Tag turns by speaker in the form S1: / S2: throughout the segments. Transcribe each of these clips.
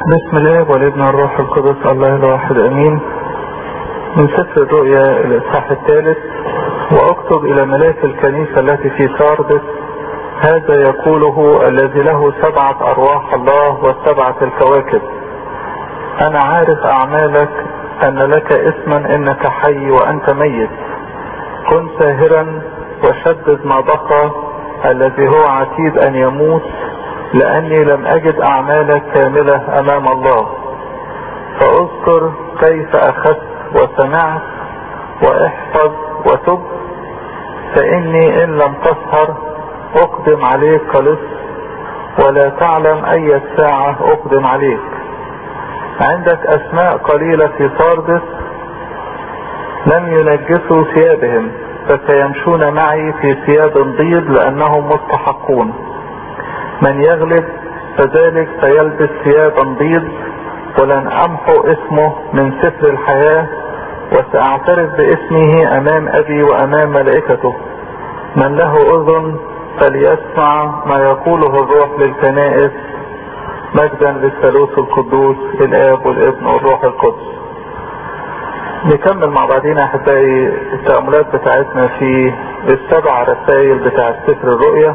S1: بسم الله والابن والروح القدس الله الواحد امين من سفر الرؤيا الاصحاح الثالث واكتب الى ملاك الكنيسة التي في ساردس هذا يقوله الذي له سبعة ارواح الله والسبعة الكواكب انا عارف اعمالك ان لك اسما انك حي وانت ميت كن ساهرا وشدد ما بقى الذي هو عتيد ان يموت لاني لم اجد اعمالك كاملة امام الله فاذكر كيف اخذت وسمعت واحفظ وتب فاني ان لم تسهر اقدم عليك كلص ولا تعلم اي ساعة اقدم عليك عندك اسماء قليلة في ساردس لم ينجسوا ثيابهم فسيمشون معي في ثياب بيض لانهم مستحقون من يغلب فذلك سيلبس ثيابا بيض ولن امحو اسمه من سفر الحياة وساعترف باسمه امام ابي وامام ملائكته من له اذن فليسمع ما يقوله الروح للكنائس مجدا للثالوث القدوس الاب والابن والروح القدس نكمل مع بعضينا احبائي التأملات بتاعتنا في السبع رسائل بتاعت سفر الرؤيا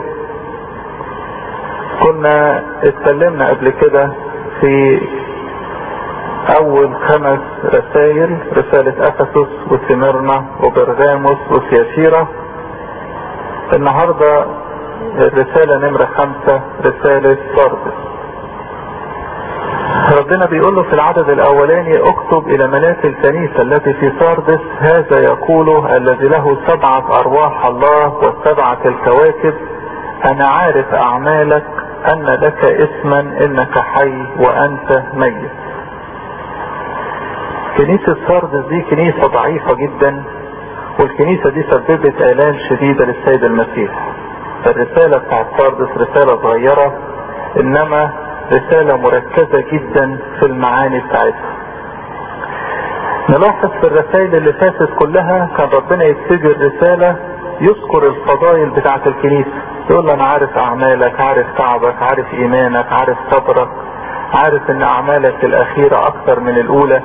S1: كنا اتكلمنا قبل كده في اول خمس رسائل رسالة افسس وسمرنا وبرغاموس وسياسيرا النهاردة الرسالة نمرة خمسة رسالة ساردس ربنا بيقول له في العدد الاولاني اكتب الى ملاك الكنيسة التي في ساردس هذا يقوله الذي له سبعة ارواح الله والسبعة الكواكب انا عارف اعمالك ان لك اسما انك حي وانت ميت كنيسة ساردس دي كنيسة ضعيفة جدا والكنيسة دي سببت الام شديدة للسيد المسيح الرسالة بتاعت ساردس رسالة صغيرة انما رسالة مركزة جدا في المعاني بتاعتها نلاحظ في الرسائل اللي فاتت كلها كان ربنا يبتدي الرسالة يذكر الفضائل بتاعت الكنيسة يقول له انا عارف اعمالك عارف تعبك عارف ايمانك عارف صبرك عارف ان اعمالك الاخيرة اكتر من الاولى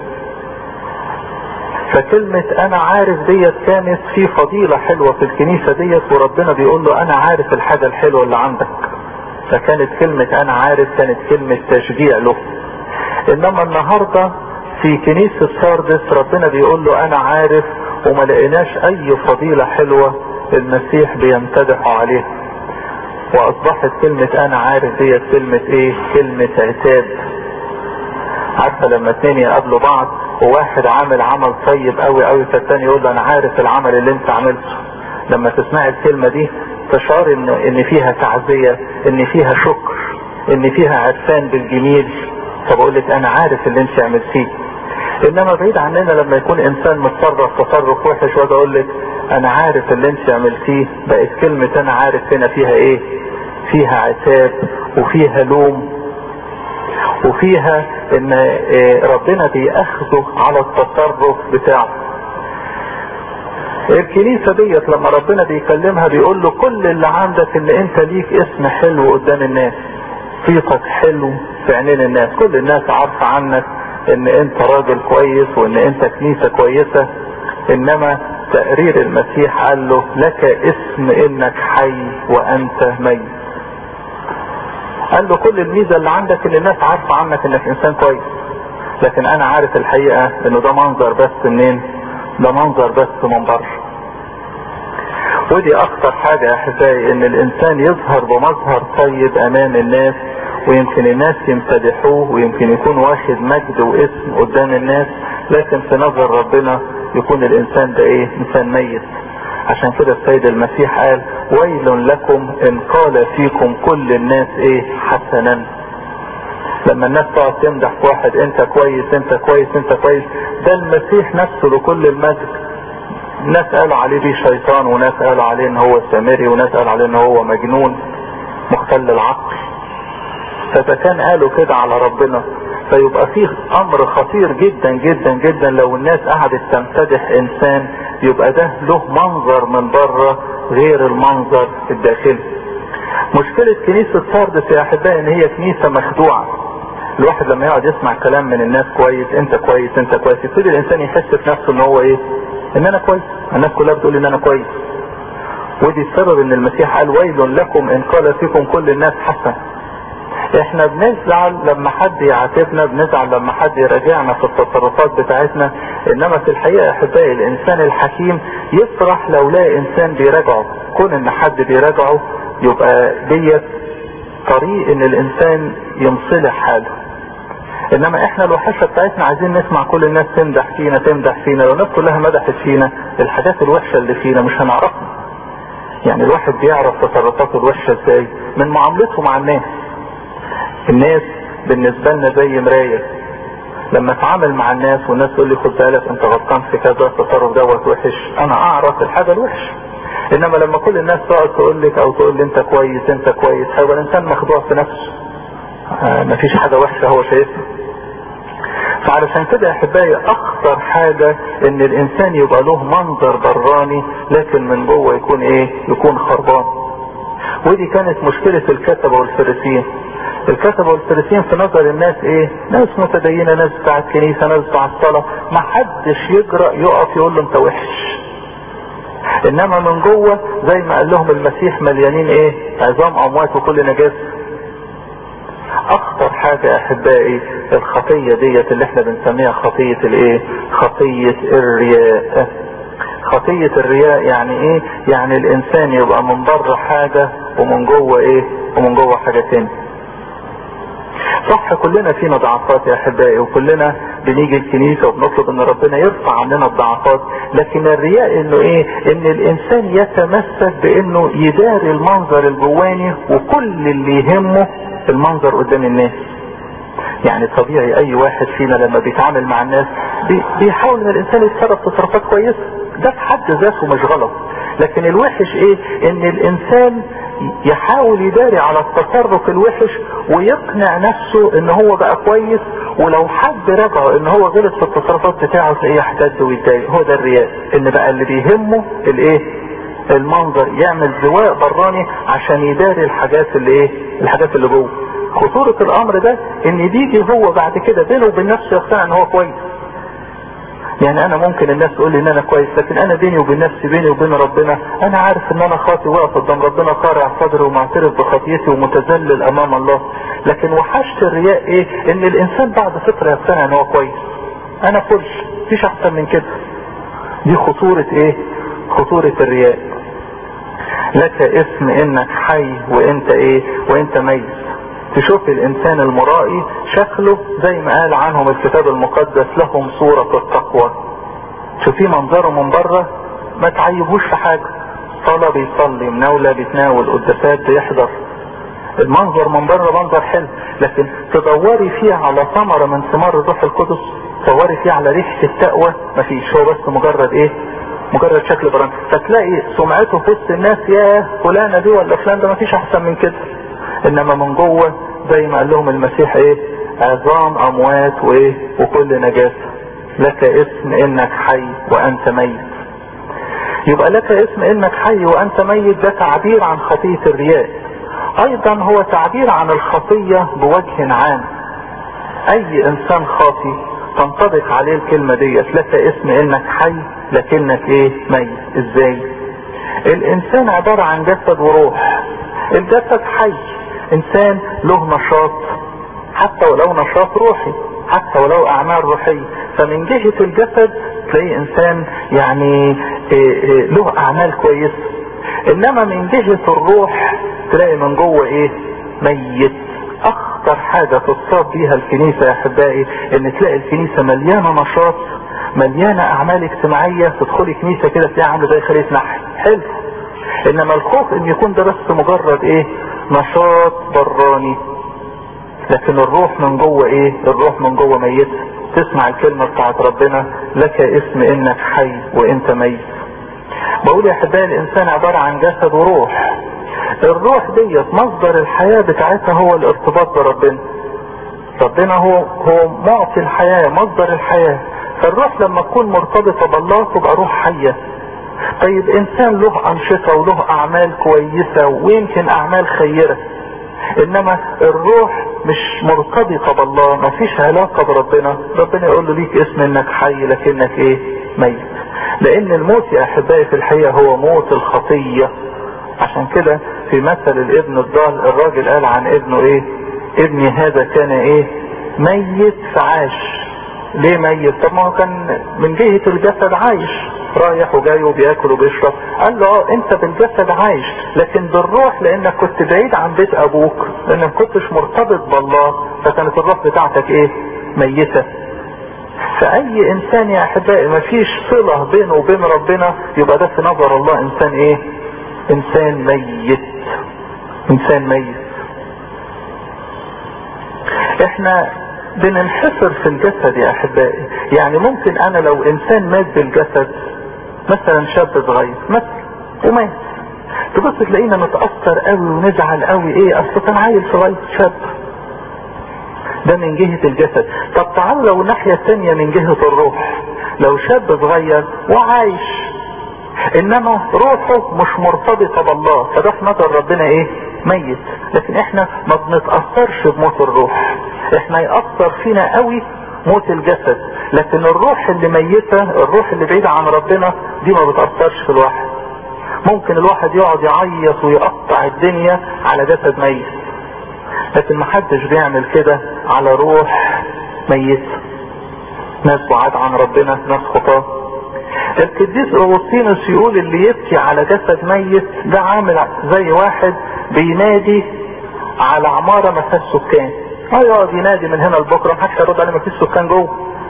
S1: فكلمة انا عارف ديت كانت في فضيلة حلوة في الكنيسة ديت وربنا بيقول له انا عارف الحاجة الحلوة اللي عندك فكانت كلمة انا عارف كانت كلمة تشجيع له انما النهاردة في كنيسة ساردس ربنا بيقول له انا عارف وما لقيناش اي فضيلة حلوة المسيح بيمتدحوا عليها واصبحت كلمة انا عارف ديت كلمة ايه كلمة عتاب عارفة لما اتنين يقابلوا بعض وواحد عامل عمل طيب قوي قوي فالتاني يقول له انا عارف العمل اللي انت عملته لما تسمع الكلمة دي تشعر ان ان فيها تعزية ان فيها شكر ان فيها عرفان بالجميل فبقول لك انا عارف اللي انت عملتيه انما بعيد عننا لما يكون انسان متصرف تصرف وحش واجي اقول لك انا عارف اللي انت عملتيه بقت كلمة انا عارف هنا فيها ايه فيها عتاب وفيها لوم وفيها ان ربنا بيأخذه على التصرف بتاعه الكنيسة ديت لما ربنا بيكلمها بيقول له كل اللي عندك ان انت ليك اسم حلو قدام الناس صيتك حلو في عينين الناس كل الناس عارفة عنك ان انت راجل كويس وان انت كنيسة كويسة انما تقرير المسيح قال له لك اسم انك حي وانت ميت قال له كل الميزة اللي عندك ان الناس عارفة عنك انك انسان كويس لكن انا عارف الحقيقة انه ده منظر بس منين ده منظر بس من بره ودي اخطر حاجة يا احبائي ان الانسان يظهر بمظهر طيب امام الناس ويمكن الناس يمتدحوه ويمكن يكون واخد مجد واسم قدام الناس لكن في نظر ربنا يكون الانسان ده ايه انسان ميت عشان كده السيد المسيح قال ويل لكم ان قال فيكم كل الناس ايه حسنا لما الناس تقعد تمدح في واحد انت كويس انت كويس انت كويس ده المسيح نفسه لكل المجد ناس قالوا عليه دي شيطان وناس قالوا عليه ان هو سامري وناس قالوا عليه ان هو مجنون مختل العقل فاذا كان قالوا كده على ربنا فيبقى فيه امر خطير جدا جدا جدا لو الناس قعدت تمتدح انسان يبقى ده له منظر من بره غير المنظر الداخلي مشكلة كنيسة ساردس يا احبائي ان هي كنيسة مخدوعة الواحد لما يقعد يسمع كلام من الناس كويس انت كويس انت كويس يبتدي الانسان يحس في نفسه ان هو ايه ان انا كويس الناس كلها بتقول ان انا كويس ودي السبب ان المسيح قال ويل لكم ان قال فيكم كل الناس حسن احنا بنزعل لما حد يعاتبنا بنزعل لما حد يراجعنا في التصرفات بتاعتنا انما في الحقيقة احبائي الانسان الحكيم يفرح لو لاقي انسان بيراجعه كون ان حد بيراجعه يبقى ديت طريق ان الانسان يمصلح حاله انما احنا الوحشة بتاعتنا عايزين نسمع كل الناس تمدح فينا تمدح فينا لو الناس كلها مدحت فينا الحاجات الوحشة اللي فينا مش هنعرفها يعني الواحد بيعرف تصرفاته الوحشة ازاي من معاملته مع الناس الناس بالنسبة لنا زي مراية لما اتعامل مع الناس والناس تقول لي خد بالك انت غلطان في كذا التصرف دوت وحش انا اعرف الحاجة الوحش انما لما كل الناس تقعد تقول لك او تقول لي انت كويس انت كويس هيبقى الانسان مخدوع في نفسه آه مفيش حاجة وحشة هو شايفها فعلشان كده يا احبائي اخطر حاجة ان الانسان يبقى له منظر براني لكن من جوه يكون ايه يكون خربان ودي كانت مشكلة الكتبة والفريسين الكتبة والفريسين في نظر الناس ايه ناس متدينة ناس بتاع الكنيسة ناس بتاع الصلاة ما حدش يجرأ يقف يقول له انت وحش انما من جوه زي ما قال لهم المسيح مليانين ايه عظام اموات وكل نجاسه اخطر حاجة احبائي الخطية ديت اللي احنا بنسميها خطية الايه خطية الرياء خطية الرياء يعني ايه يعني الانسان يبقى من بره حاجة ومن جوه ايه ومن جوه حاجة تاني صح كلنا فينا ضعفات يا احبائي وكلنا بنيجي الكنيسة وبنطلب ان ربنا يرفع عننا الضعفات لكن الرياء انه ايه ان الانسان يتمسك بانه يداري المنظر الجواني وكل اللي يهمه المنظر قدام الناس يعني طبيعي اي واحد فينا لما بيتعامل مع الناس بي بيحاول ان الانسان يتصرف تصرفات كويسة ده في حد ذاته مش غلط لكن الوحش ايه ان الانسان يحاول يداري على التصرف الوحش ويقنع نفسه ان هو بقى كويس ولو حد رجعه ان هو غلط في التصرفات بتاعه تلاقيه يحتد ويتضايق هو ده الرياء ان بقى اللي بيهمه الايه المنظر يعمل زواء براني عشان يداري الحاجات اللي ايه الحاجات اللي جوه خطورة الامر ده ان بيجي هو بعد كده بينه وبين نفسه يقتنع ان هو كويس يعني انا ممكن الناس تقول لي ان انا كويس لكن انا بيني وبين نفسي بيني وبين ربنا انا عارف ان انا خاطي واقف قدام ربنا قارع صدري ومعترف بخطيتي ومتذلل امام الله لكن وحشت الرياء ايه ان الانسان بعد فترة يقتنع ان هو كويس انا فل مفيش احسن من كده دي خطورة ايه خطورة الرياء لك اسم انك حي وانت ايه وانت ميت تشوف الانسان المرائي شكله زي ما قال عنهم الكتاب المقدس لهم صورة التقوى شوفيه منظره من بره ما تعيبوش في حاجة صلاة بيصلي مناولة بيتناول قداسات بيحضر المنظر من بره منظر حلو لكن تدوري فيه على ثمرة من ثمار الروح القدس تدوري فيه على ريحة التقوى مفيش هو بس مجرد ايه مجرد شكل بران فتلاقي سمعته في وسط الناس يا فلانة دي ولا فلان ده مفيش احسن من كده انما من جوه زي ما قال لهم المسيح ايه عظام اموات وايه وكل نجاسة لك اسم انك حي وانت ميت يبقى لك اسم انك حي وانت ميت ده تعبير عن خطية الرياء ايضا هو تعبير عن الخطية بوجه عام اي انسان خاطي تنطبق عليه الكلمة ديت لك اسم انك حي لكنك ايه ميت ازاي الانسان عبارة عن جسد وروح الجسد حي انسان له نشاط حتى ولو نشاط روحي حتى ولو اعمال روحية فمن جهة الجسد تلاقي انسان يعني إيه إيه له اعمال كويسة انما من جهة الروح تلاقي من جوه ايه ميت اخطر حاجة تصاب بيها الكنيسة يا احبائي ان تلاقي الكنيسة مليانة نشاط مليانة اعمال اجتماعية تدخلي كنيسة كده تلاقي عامله زي خلية نحل حلو انما الخوف ان يكون ده بس مجرد ايه نشاط براني لكن الروح من جوه ايه الروح من جوه ميت تسمع الكلمة بتاعت ربنا لك اسم انك حي وانت ميت بقول يا احبائي الانسان عبارة عن جسد وروح الروح ديت مصدر الحياة بتاعتها هو الارتباط بربنا ربنا هو هو معطي الحياة مصدر الحياة فالروح لما تكون مرتبطة بالله تبقى روح حية طيب انسان له انشطة وله اعمال كويسة ويمكن اعمال خيرة انما الروح مش مرتبطة بالله ما فيش علاقة بربنا ربنا يقول له ليك اسم انك حي لكنك ايه ميت لان الموت يا احبائي في الحقيقة هو موت الخطية عشان كده في مثل الابن الضال الراجل قال عن ابنه ايه ابني هذا كان ايه ميت فعاش ليه ميت طب ما هو كان من جهة الجسد عايش رايح وجاي وبياكل وبيشرب قال له اه انت بالجسد عايش لكن بالروح لانك كنت بعيد عن بيت ابوك لانك كنتش مرتبط بالله فكانت الروح بتاعتك ايه ميتة فاي انسان يا احبائي ما فيش صلة بينه وبين ربنا يبقى ده في نظر الله انسان ايه انسان ميت انسان ميت احنا بننحصر في الجسد يا احبائي يعني ممكن انا لو انسان مات بالجسد مثلا شاب صغير مثلا ومات تبص تلاقينا متأثر قوي ونزعل قوي ايه اصل كان عيل صغير شاب ده من جهة الجسد طب تعالوا لو الناحية التانية من جهة الروح لو شاب صغير وعايش انما روحه مش مرتبطة بالله فده في نظر ربنا ايه ميت لكن احنا ما بنتأثرش بموت الروح احنا يأثر فينا قوي موت الجسد لكن الروح اللي ميتة الروح اللي بعيدة عن ربنا دي ما بتأثرش في الواحد ممكن الواحد يقعد يعيط ويقطع الدنيا على جسد ميت لكن محدش بيعمل كده على روح ميت ناس بعاد عن ربنا ناس خطاه القديس اغسطينوس يقول اللي يبكي على جسد ميت ده عامل زي واحد بينادي على عمارة ما فيهاش سكان اه يقعد ينادي من هنا لبكره محدش هيرد عليه ما فيش سكان جوه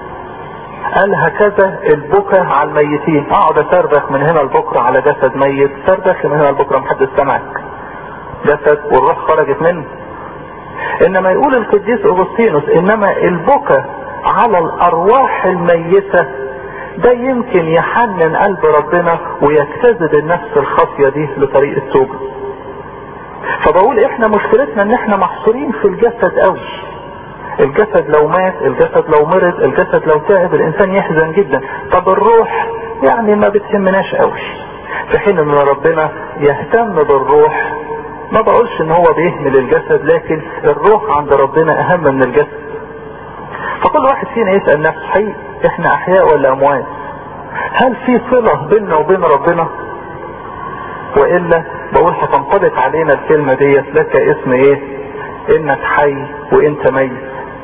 S1: قال هكذا البكا على الميتين اقعد اصرخ من هنا لبكره على جسد ميت صرخ من هنا لبكره محدش سمعك جسد والروح خرجت منه انما يقول القديس اغسطينوس انما البكا على الارواح الميته ده يمكن يحنن قلب ربنا ويجتذب النفس الخاطيه دي لطريق التوبه فبقول احنا مشكلتنا ان احنا محصورين في الجسد قوي الجسد لو مات الجسد لو مرض الجسد لو تعب الانسان يحزن جدا طب الروح يعني ما بتهمناش قوي في حين ان ربنا يهتم بالروح ما بقولش ان هو بيهمل الجسد لكن الروح عند ربنا اهم من الجسد فكل واحد فينا يسأل نفسه حقيقي احنا احياء ولا اموات هل في صلة بيننا وبين ربنا والا بقول هتنطبق علينا الكلمة ديت لك اسم ايه انك حي وانت ميت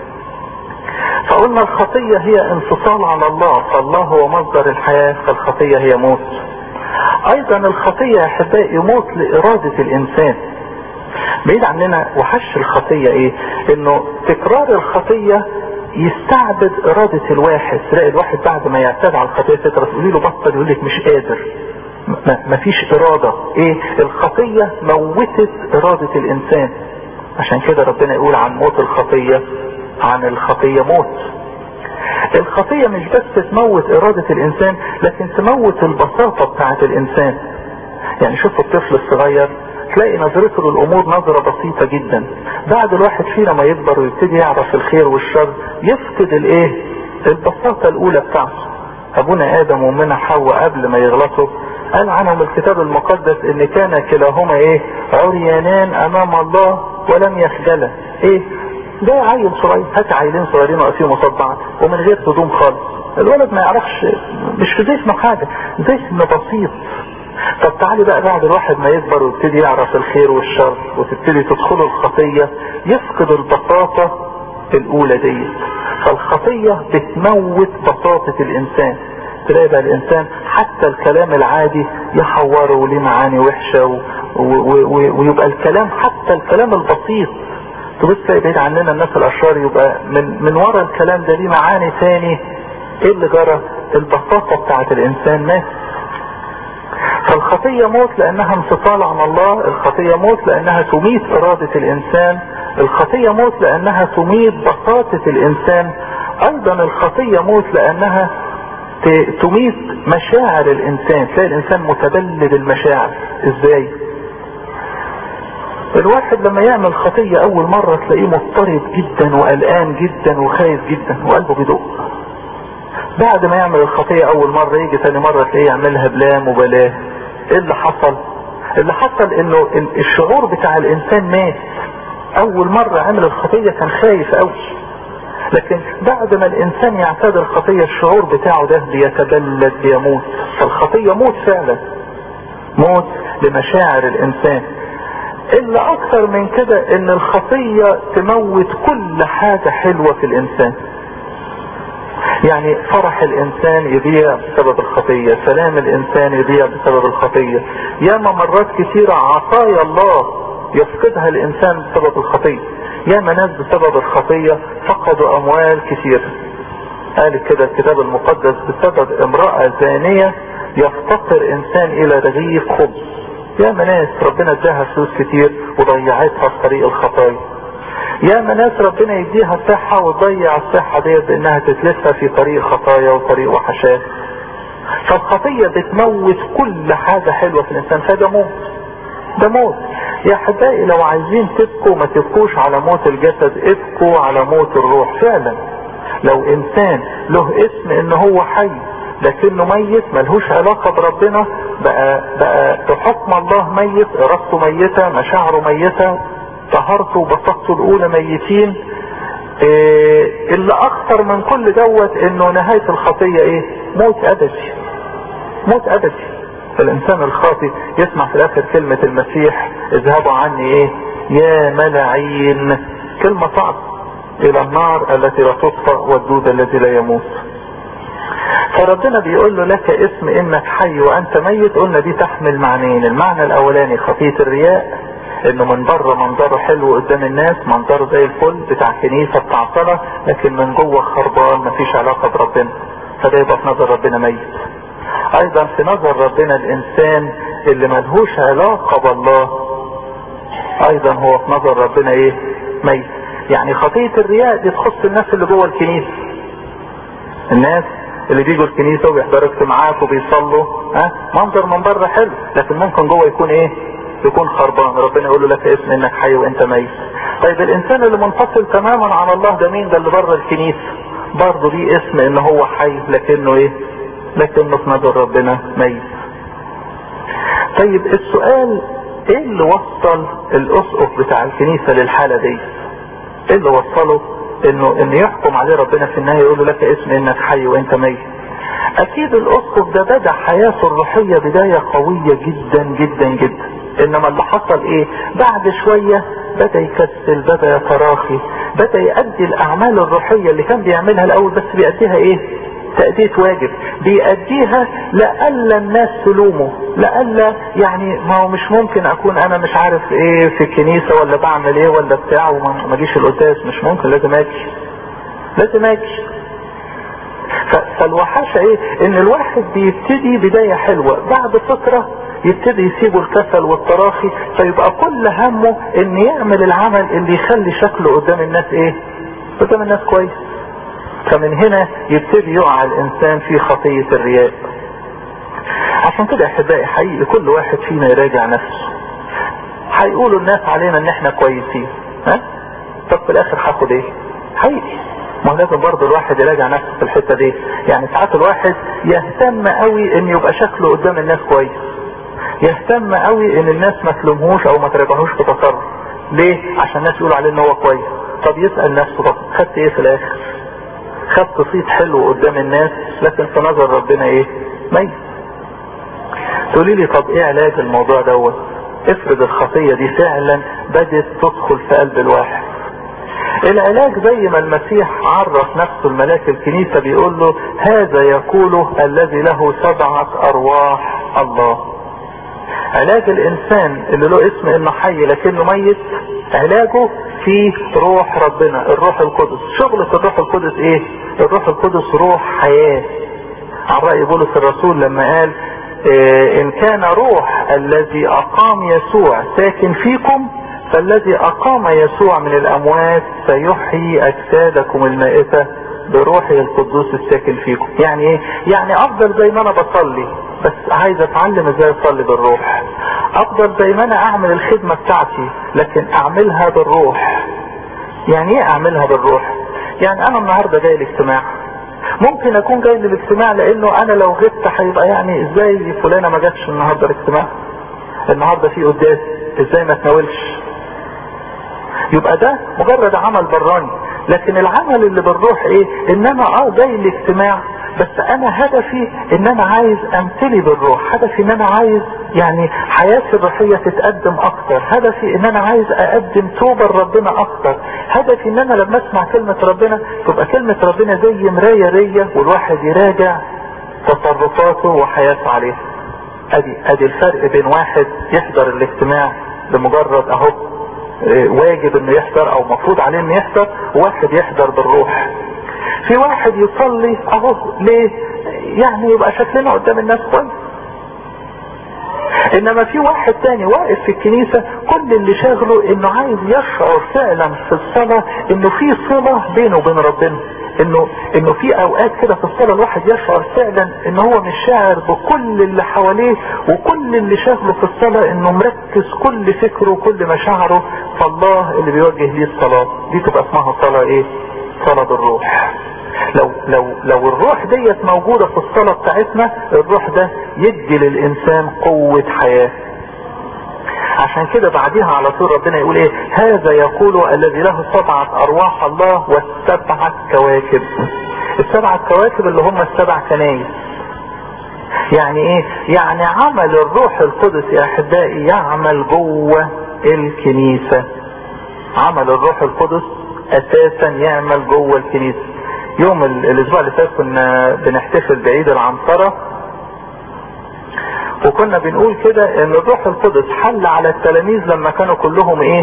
S1: فقلنا الخطية هي انفصال عن الله فالله هو مصدر الحياة فالخطية هي موت ايضا الخطية يا احبائي موت لارادة الانسان بعيد عننا وحش الخطية ايه انه تكرار الخطية يستعبد ارادة الواحد تلاقي الواحد بعد ما يعتاد على الخطية فترة تقولي له بطل يقول لك مش قادر ما فيش ارادة ايه الخطية موتت ارادة الانسان عشان كده ربنا يقول عن موت الخطية عن الخطية موت الخطية مش بس تموت ارادة الانسان لكن تموت البساطة بتاعة الانسان يعني شوف الطفل الصغير تلاقي نظرته للامور نظرة بسيطة جدا بعد الواحد فينا ما يكبر ويبتدي يعرف الخير والشر يفقد الايه البساطة الاولى بتاعته ابونا ادم وامنا حواء قبل ما يغلطوا قال عنهم الكتاب المقدس ان كان كلاهما ايه عريانان امام الله ولم يخجلا ايه ده عيل صغير هات عيلين صغيرين واقفين قصاد بعض ومن غير هدوم خالص الولد ما يعرفش مش في ذهنه حاجه ذهن بسيط طب تعالي بقى بعد الواحد ما يكبر ويبتدي يعرف الخير والشر وتبتدي تدخله الخطية يفقد البساطة الاولى ديت فالخطية بتموت بساطة الانسان تلاقي بقى الانسان حتى الكلام العادي يحوره وليه معاني وحشة و... و... و... ويبقى الكلام حتى الكلام البسيط تبص تلاقي بعيد عننا الناس الاشرار يبقى من من ورا الكلام ده ليه معاني تاني ايه اللي جرى البساطة بتاعت الانسان مات فالخطية موت لانها انفصال عن الله الخطية موت لانها تميت ارادة الانسان الخطية موت لانها تميت بساطة الانسان ايضا الخطية موت لانها تميت مشاعر الانسان تلاقي الانسان متبلد المشاعر ازاي الواحد لما يعمل خطية اول مرة تلاقيه مضطرب جدا وقلقان جدا وخايف جدا وقلبه بيدق بعد ما يعمل الخطية اول مرة يجي ثاني مرة تلاقيه يعملها بلا مبالاة ايه اللي حصل اللي حصل انه الشعور بتاع الانسان مات اول مرة عمل الخطية كان خايف قوي لكن بعد ما الانسان يعتاد الخطية الشعور بتاعه ده بيتبلد بيموت فالخطية موت فعلا موت لمشاعر الانسان الا اكثر من كده ان الخطية تموت كل حاجة حلوة في الانسان يعني فرح الانسان يضيع بسبب الخطية سلام الانسان يضيع بسبب الخطية ياما مرات كثيرة عطايا الله يفقدها الانسان بسبب الخطية ياما ناس بسبب الخطية فقدوا اموال كثيرة قال كده الكتاب المقدس بسبب امرأة زانية يفتقر انسان الى رغيف خبز ياما ناس ربنا اداها فلوس كتير وضيعتها في طريق الخطايا ياما ناس ربنا يديها صحة وتضيع الصحة ديت بانها تتلفها في طريق خطايا وطريق وحشات فالخطية بتموت كل حاجة حلوة في الانسان فده موت ده موت يا احبائي لو عايزين تبكوا ما تبكوش على موت الجسد ابكوا على موت الروح فعلا لو انسان له اسم ان هو حي لكنه ميت ملهوش علاقة بربنا بقى, بقى بحكم الله ميت ارادته ميتة مشاعره ميتة طهارته وبساطته الاولى ميتين إيه اللي اخطر من كل دوت انه نهاية الخطية ايه موت ابدي موت ابدي فالانسان الخاطي يسمع في الاخر كلمة المسيح اذهبوا عني ايه يا ملعين كلمة صعبة الى النار التي لا تطفأ والدود الذي لا يموت فربنا بيقول له لك اسم انك حي وانت ميت قلنا دي تحمل معنيين المعنى الاولاني خطية الرياء انه من بره منظره حلو قدام الناس منظره زي الفل بتاع كنيسة بتاع صلاة لكن من جوه خربان مفيش علاقة بربنا فده يبقى في نظر ربنا ميت ايضا في نظر ربنا الانسان اللي ملهوش علاقة بالله ايضا هو في نظر ربنا ايه ميت يعني خطية الرياء دي تخص الناس اللي جوه الكنيسة الناس اللي بيجوا الكنيسة وبيحضروا اجتماعات وبيصلوا ها منظر من بره حلو لكن ممكن جوه يكون ايه يكون خربان ربنا يقول له لك اسم انك حي وانت ميت طيب الانسان اللي منفصل تماما عن الله ده مين ده اللي بره الكنيسة برضه ليه اسم ان هو حي لكنه ايه لكنه في نظر ربنا ميت طيب السؤال ايه اللي وصل الاسقف بتاع الكنيسة للحالة دي ايه اللي وصله انه انه يحكم عليه ربنا في النهاية يقول له لك اسم انك حي وانت ميت اكيد الاسقف ده بدأ حياته الروحية بداية قوية جدا جدا جدا انما اللي حصل ايه بعد شوية بدأ يكسل بدأ يتراخي بدأ يؤدي الاعمال الروحية اللي كان بيعملها الاول بس بيأديها ايه تأدية واجب بيأديها لألا الناس تلومه لألا يعني ما هو مش ممكن اكون انا مش عارف ايه في الكنيسة ولا بعمل ايه ولا بتاع وما اجيش القداس مش ممكن لازم اجي لازم اجي فالوحاشة ايه ان الواحد بيبتدي بداية حلوة بعد فترة يبتدي يسيبه الكسل والتراخي فيبقى كل همه ان يعمل العمل اللي يخلي شكله قدام الناس ايه قدام الناس كويس فمن هنا يبتدي يقع الانسان في خطية الرياء عشان كده احبائي حقيقي كل واحد فينا يراجع نفسه هيقولوا الناس علينا ان احنا كويسين ها طب في الاخر هاخد ايه حقيقي ما لازم برضه الواحد يراجع نفسه في الحته دي يعني ساعات الواحد يهتم قوي ان يبقى شكله قدام الناس كويس يهتم قوي ان الناس ما تلومهوش او ما تراجعوش في تصرف ليه عشان الناس يقولوا عليه ان هو كويس طب يسال نفسه طب خدت ايه في الاخر خدت صيت حلو قدام الناس لكن في نظر ربنا ايه ميت تقولي لي طب ايه علاج الموضوع دوت افرض الخطية دي فعلا بدت تدخل في قلب الواحد العلاج زي ما المسيح عرف نفسه الملاك الكنيسة بيقول له هذا يقوله الذي له سبعة ارواح الله علاج الانسان اللي له اسم انه حي لكنه ميت علاجه في روح ربنا الروح القدس شغلة الروح القدس ايه الروح القدس روح حياة عن رأي بولس الرسول لما قال إيه ان كان روح الذي اقام يسوع ساكن فيكم فالذي اقام يسوع من الاموات سيحيي اجسادكم المائتة بروحه القدوس الساكن فيكم يعني ايه يعني افضل زي ما انا بصلي بس عايز اتعلم ازاي اصلي بالروح افضل زي ما انا اعمل الخدمة بتاعتي لكن اعملها بالروح يعني ايه اعملها بالروح يعني انا النهاردة جاي الاجتماع ممكن اكون جاي للاجتماع لانه انا لو غبت هيبقى يعني ازاي فلانة ما جاتش النهاردة الاجتماع النهاردة في قداس ازاي ما تناولش يبقى ده مجرد عمل براني لكن العمل اللي بالروح ايه ان انا اه جاي الاجتماع بس انا هدفي ان انا عايز امتلي بالروح هدفي ان انا عايز يعني حياتي الروحية تتقدم اكتر هدفي ان انا عايز اقدم توبة لربنا اكتر هدفي ان انا لما اسمع كلمة ربنا تبقى كلمة ربنا زي مراية رية والواحد يراجع تصرفاته وحياته عليها ادي ادي الفرق بين واحد يحضر الاجتماع لمجرد اهو واجب انه يحضر او مفروض عليه انه يحضر وواحد يحضر بالروح في واحد يصلي اهو ليه يعني يبقى شكلنا قدام الناس كويس انما في واحد تاني واقف في الكنيسة كل اللي شاغله انه عايز يشعر فعلا في الصلاة انه في صلة بينه وبين ربنا انه انه في اوقات كده في الصلاة الواحد يشعر فعلا ان هو مش شاعر بكل اللي حواليه وكل اللي شاغله في الصلاة انه مركز كل فكره وكل مشاعره فالله اللي بيوجه ليه الصلاة دي تبقى اسمها صلاة ايه صلاة بالروح لو لو لو الروح ديت موجودة في الصلاة بتاعتنا الروح ده يدي للإنسان قوة حياة عشان كده بعديها على طول ربنا يقول ايه هذا يقول الذي له سبعة ارواح الله والسبعة كواكب السبعة كواكب اللي هم السبع كنايس يعني ايه يعني عمل الروح القدس يا احبائي يعمل جوه الكنيسة عمل الروح القدس اساسا يعمل جوه الكنيسة يوم الاسبوع اللي فات كنا بنحتفل بعيد العنصرة وكنا بنقول كده ان الروح القدس حل على التلاميذ لما كانوا كلهم ايه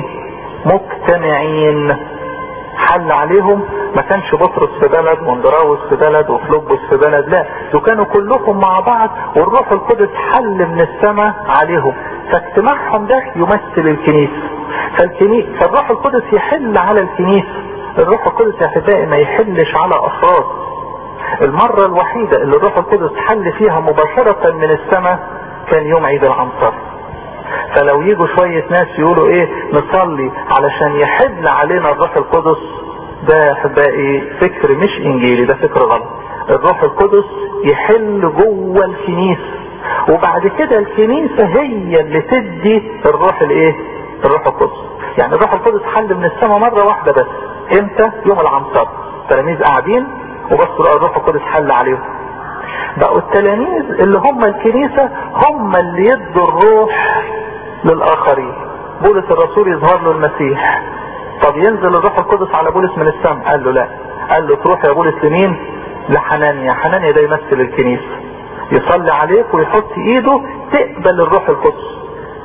S1: مجتمعين حل عليهم ما كانش بطرس في بلد واندراوس في بلد وفلوبس في بلد لا دول كانوا كلهم مع بعض والروح القدس حل من السماء عليهم فاجتماعهم ده يمثل الكنيسة فالكنيسة فالروح القدس يحل على الكنيسة الروح القدس يا احبائي ما يحلش على افراد المرة الوحيدة اللي الروح القدس حل فيها مباشرة من السماء كان يوم عيد العنصر فلو يجوا شوية ناس يقولوا ايه نصلي علشان يحل علينا الروح القدس ده يا احبائي فكر مش انجيلي ده فكر غلط الروح القدس يحل جوه الكنيسة وبعد كده الكنيسة هي اللي تدي الروح الايه الروح القدس يعني الروح القدس حل من السماء مرة واحدة بس امتى يوم العنصر التلاميذ قاعدين وبصوا لقوا الروح القدس حل عليهم بقوا التلاميذ اللي هم الكنيسة هم اللي يدوا الروح للآخرين بولس الرسول يظهر له المسيح طب ينزل الروح القدس على بولس من السماء قال له لا قال له تروح يا بولس لمين لحنانيا حنانيا ده يمثل الكنيسة يصلي عليك ويحط ايده تقبل الروح القدس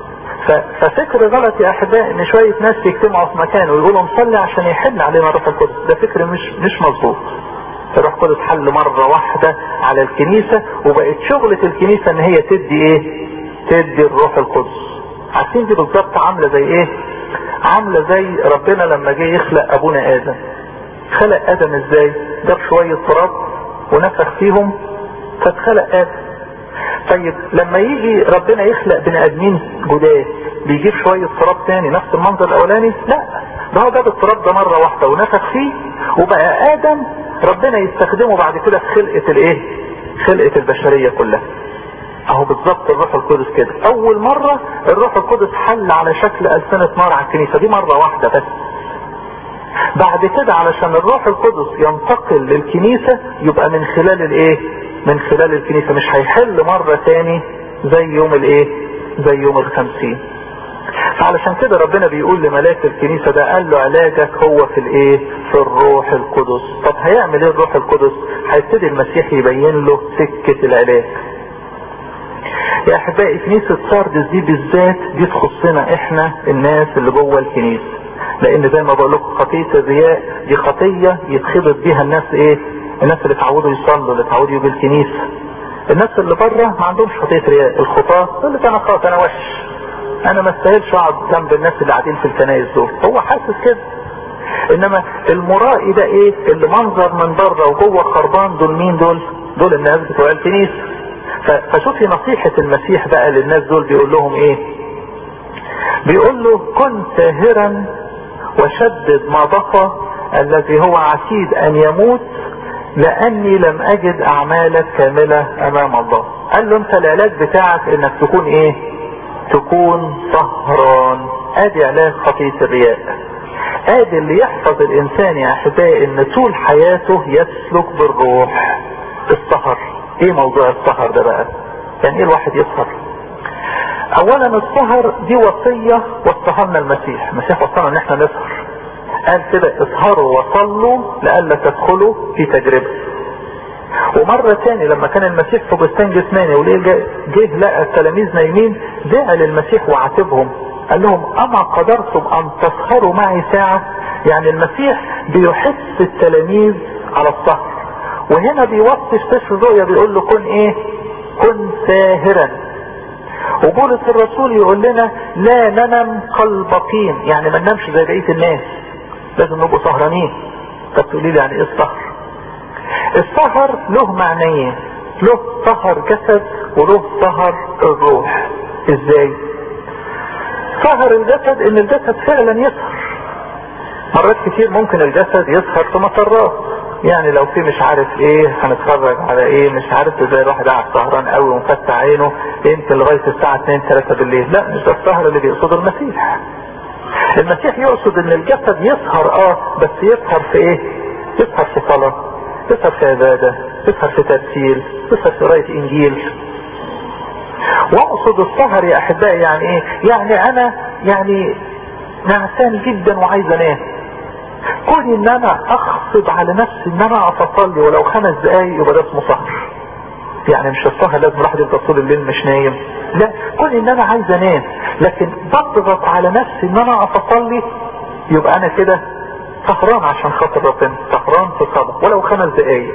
S1: ففكر غلط يا احبائي ان شوية ناس يجتمعوا في مكان ويقولوا نصلي عشان يحل علينا الروح القدس ده فكر مش مش مظبوط الروح القدس حل مرة واحدة على الكنيسة وبقت شغلة الكنيسة ان هي تدي ايه تدي الروح القدس عارفين دي بالظبط عاملة زي ايه عاملة زي ربنا لما جه يخلق ابونا ادم خلق ادم ازاي جاب شوية تراب ونفخ فيهم فاتخلق ادم طيب لما يجي ربنا يخلق بني ادمين جداد بيجيب شوية تراب تاني نفس المنظر الاولاني لا ده هو جاب التراب ده مرة واحدة ونفخ فيه وبقى ادم ربنا يستخدمه بعد كده في خلقة الايه خلقة البشرية كلها اهو بالظبط الروح القدس كده اول مرة الروح القدس حل على شكل السنة نار على الكنيسة دي مرة واحدة بس بعد كده علشان الروح القدس ينتقل للكنيسة يبقى من خلال الايه من خلال الكنيسة مش هيحل مرة تاني زي يوم الايه زي يوم الخمسين فعلشان كده ربنا بيقول لملاك الكنيسة ده قال له علاجك هو في الايه في الروح القدس طب هيعمل ايه الروح القدس هيبتدي المسيح يبين له سكة العلاج يا احبائي كنيسة ساردس دي بالذات دي تخصنا احنا الناس اللي جوه الكنيسة لان زي ما بقول لكم خطية الرياء دي خطية يتخبط بيها الناس ايه الناس اللي اتعودوا يصلوا اللي اتعودوا يجوا الكنيسة الناس اللي بره ما عندهمش خطية رياء الخطاة يقول لك انا خاطئ انا وحش انا ما استاهلش اقعد جنب الناس اللي قاعدين في الكنائس دول هو حاسس كده انما المرائي ده ايه اللي منظر من بره وجوه خربان دول مين دول دول الناس بتوع الكنيسة فشوفي نصيحة المسيح بقى للناس دول بيقول لهم ايه بيقول له كن ساهرا وشدد ما بقى الذي هو عتيد ان يموت لاني لم اجد اعمالك كاملة امام الله قال له انت العلاج بتاعك انك تكون ايه تكون سهران ادي علاج خطية الرياء ادي اللي يحفظ الانسان يا احبائي ان طول حياته يسلك بالروح السهر ايه موضوع السهر ده بقى يعني ايه الواحد يسهر اولا السهر دي وصية وصفها لنا المسيح المسيح وصلنا ان احنا نسهر قال كده اسهروا وصلوا لئلا تدخلوا في تجربة ومرة تاني لما كان المسيح في بستان جسماني وليه جه لقى التلاميذ نايمين دعا للمسيح وعاتبهم قال لهم اما قدرتم ان تسهروا معي ساعة يعني المسيح بيحث التلاميذ على السهر وهنا بيوصي في سفر الرؤيا بيقول له كن ايه كن ساهرا وبولس الرسول يقول لنا لا ننم كالبقين يعني ما ننامش زي بقيه الناس لازم نبقوا سهرانين طب تقولي لي يعني ايه السهر السهر له معنيين له سهر جسد وله سهر الروح ازاي سهر الجسد ان الجسد فعلا يسهر مرات كتير ممكن الجسد يسهر في مسرات يعني لو في مش عارف ايه هنتفرج على ايه مش عارف زي الواحد قاعد سهران قوي ومفتح عينه يمكن لغايه الساعه 2 3 بالليل لا مش ده السهر اللي بيقصده المسيح المسيح يقصد ان الجسد يسهر اه بس يسهر في ايه يسهر في صلاه يسهر في عباده يسهر في ترتيل يسهر في قرايه انجيل واقصد السهر يا احبائي يعني ايه يعني انا يعني نعسان جدا وعايز انام كوني ان انا اخفض على نفسي ان انا اقف اصلي ولو خمس دقايق يبقى ده اسمه سهر يعني مش السهر لازم الواحد يفضل طول الليل مش نايم لا كوني ان انا عايز انام لكن بضغط على نفسي ان انا اقف اصلي يبقى انا كده سهران عشان خاطر ربنا سهران في صلاة ولو خمس دقايق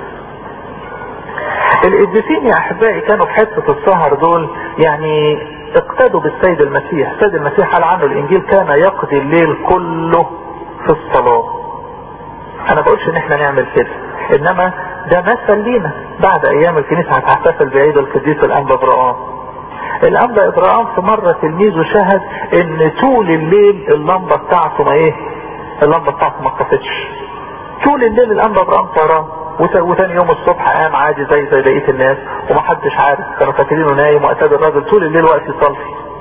S1: القديسين يا احبائي كانوا في حته السهر دول يعني اقتدوا بالسيد المسيح السيد المسيح قال عنه الانجيل كان يقضي الليل كله في الصلاة انا بقولش ان احنا نعمل كده انما ده مثل لينا بعد ايام الكنيسة هتحتفل بعيد القديس الانبا ابراهام الانبا ابراهام في مرة تلميذه شهد ان طول الليل اللمبة بتاعته ما ايه اللمبة بتاعته ما اتطفتش طول الليل الانبا ابراهام سهران وتاني يوم الصبح قام عادي زي زي بقيه الناس ومحدش عارف كانوا فاكرينه نايم واتى الراجل طول الليل واقف يصلي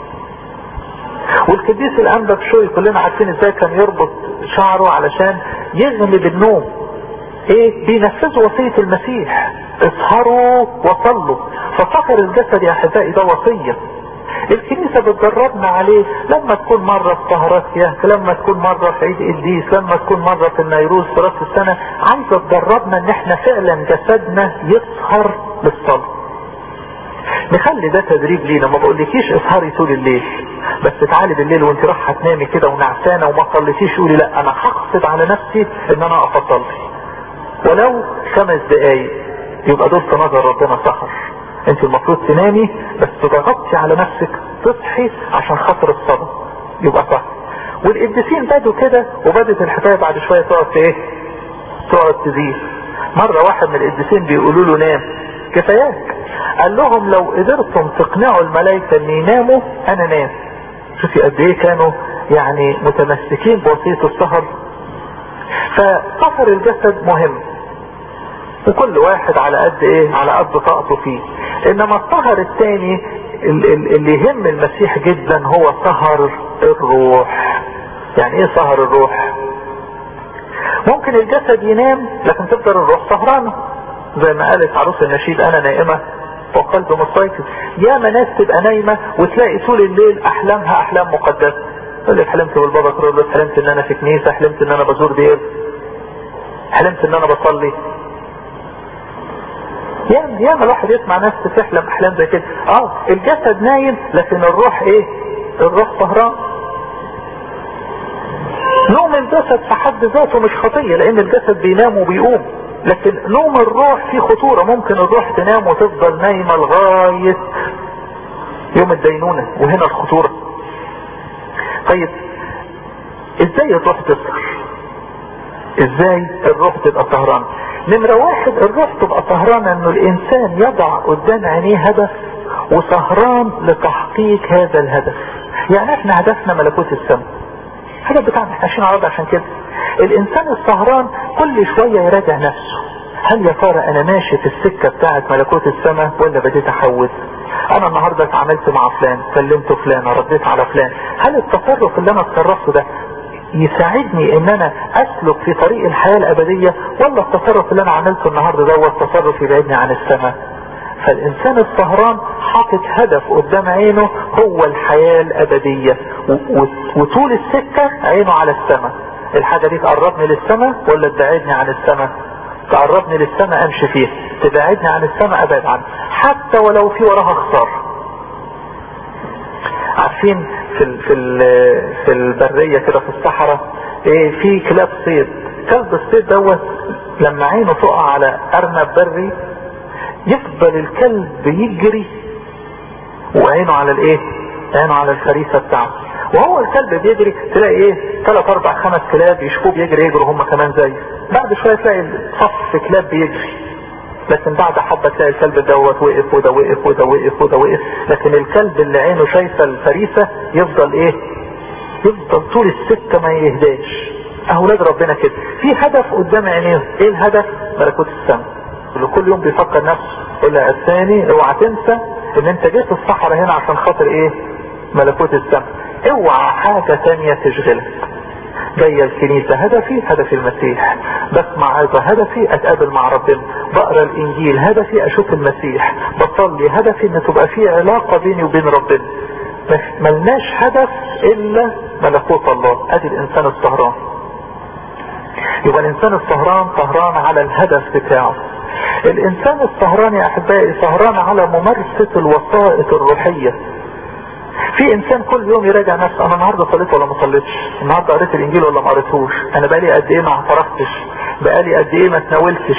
S1: والقديس الانبا بشوي كلنا عارفين ازاي كان يربط شعره علشان يغلب النوم ايه بينفذوا وصية المسيح اسهروا وصلوا ففكر الجسد يا احبائي ده وصية الكنيسة بتدربنا عليه لما تكون مرة في سهرات يهك لما تكون مرة في عيد قديس لما تكون مرة في النيروز في راس السنة عايزة تدربنا ان احنا فعلا جسدنا يسهر للصلاة نخلي ده تدريب لينا ما بقولكيش اسهري طول الليل بس تعالي بالليل وانت رايحه تنامي كده ونعسانه وما صليتيش قولي لا انا هقصد على نفسي ان انا اقف اصلي ولو خمس دقايق يبقى دول في نظر ربنا سهر انت المفروض تنامي بس تضغطي على نفسك تصحي عشان خاطر الصلاة يبقى صح والقديسين بدوا كده وبدت الحكاية بعد شوية تقعد في ايه تقعد تزيد مرة واحد من القديسين بيقولوا له نام كفاياك قال لهم لو قدرتم تقنعوا الملائكة ان يناموا انا نام شوفي قد ايه كانوا يعني متمسكين بوصية السهر فسهر الجسد مهم وكل واحد على قد ايه على قد طاقته فيه انما السهر الثاني اللي يهم المسيح جدا هو سهر الروح يعني ايه سهر الروح ممكن الجسد ينام لكن تفضل الروح سهرانه زي ما قالت عروس النشيد انا نائمه وقلب مستيقظ ياما ناس تبقى نايمه وتلاقي طول الليل احلامها احلام مقدسه تقول لك حلمت بالبابا كرولوس حلمت ان انا في كنيسه حلمت ان انا بزور دير حلمت ان انا بصلي ياما ياما الواحد يسمع ناس بتحلم احلام زي كده اه الجسد نايم لكن الروح ايه الروح سهران نوم الجسد في حد ذاته مش خطية لان الجسد بينام وبيقوم لكن نوم الروح فيه خطورة ممكن الروح تنام وتفضل نايمة لغاية يوم الدينونة وهنا الخطورة طيب ازاي الروح تسهر ازاي الروح تبقى سهران نمرة واحد الروح تبقى سهرانة انه الانسان يضع قدام عينيه هدف وسهران لتحقيق هذا الهدف يعني احنا هدفنا ملكوت السماء الهدف بتاعنا احنا عايشين على عشان كده الانسان السهران كل شوية يراجع نفسه هل يا ترى انا ماشي في السكة بتاعت ملكوت السماء ولا بديت احوز انا النهاردة اتعاملت مع فلان كلمت فلان رديت على فلان هل التصرف اللي انا اتصرفته ده يساعدني ان انا اسلك في طريق الحياة الابدية ولا التصرف اللي انا عملته النهاردة دوت تصرف يبعدني عن السماء فالانسان السهران حاطط هدف قدام عينه هو الحياة الابدية وطول السكة عينه على السماء الحاجة دي تقربني للسماء ولا تبعدني عن السماء تقربني للسماء امشي فيها تبعدني عن السماء ابعد عنها حتى ولو في وراها خسارة عارفين في ال في ال في البرية كده في الصحراء ايه في كلاب صيد كلب الصيد دوت لما عينه تقع على ارنب بري يفضل الكلب يجري وعينه على الايه عينه على الفريسة بتاعته وهو الكلب بيجري تلاقي ايه ثلاث اربع خمس كلاب يشوفوه بيجري يجروا هم كمان زيه بعد شوية تلاقي صف كلاب بيجري لكن بعد حبة تلاقي الكلب دوت وقف وده وقف وده وقف وده وقف لكن الكلب اللي عينه شايفة الفريسة يفضل ايه يفضل طول السكة ما يهداش اولاد ربنا كده في هدف قدام عينيه ايه الهدف ملكوت السماء اللي كل يوم بيفكر نفسه يقول لها الثاني اوعى تنسى ان انت جيت الصحراء هنا عشان خاطر ايه ملكوت السماء اوعى حاجة تانية تشغلك جاية الكنيسة هدفي هدفي المسيح بسمع عظة هدفي اتقابل مع ربنا بقرا الانجيل هدفي اشوف المسيح بصلي هدفي ان تبقى في علاقة بيني وبين ربنا ملناش هدف الا ملكوت الله ادي الانسان السهران يبقى الانسان السهران سهران على الهدف بتاعه الانسان السهران يا احبائي سهران على ممارسة الوسائط الروحية في انسان كل يوم يراجع نفسه انا النهاردة صليت ولا ما صليتش النهاردة قريت الانجيل ولا ما قريتهوش انا بقالي قد ايه ما اعترفتش بقالي قد ايه ما تناولتش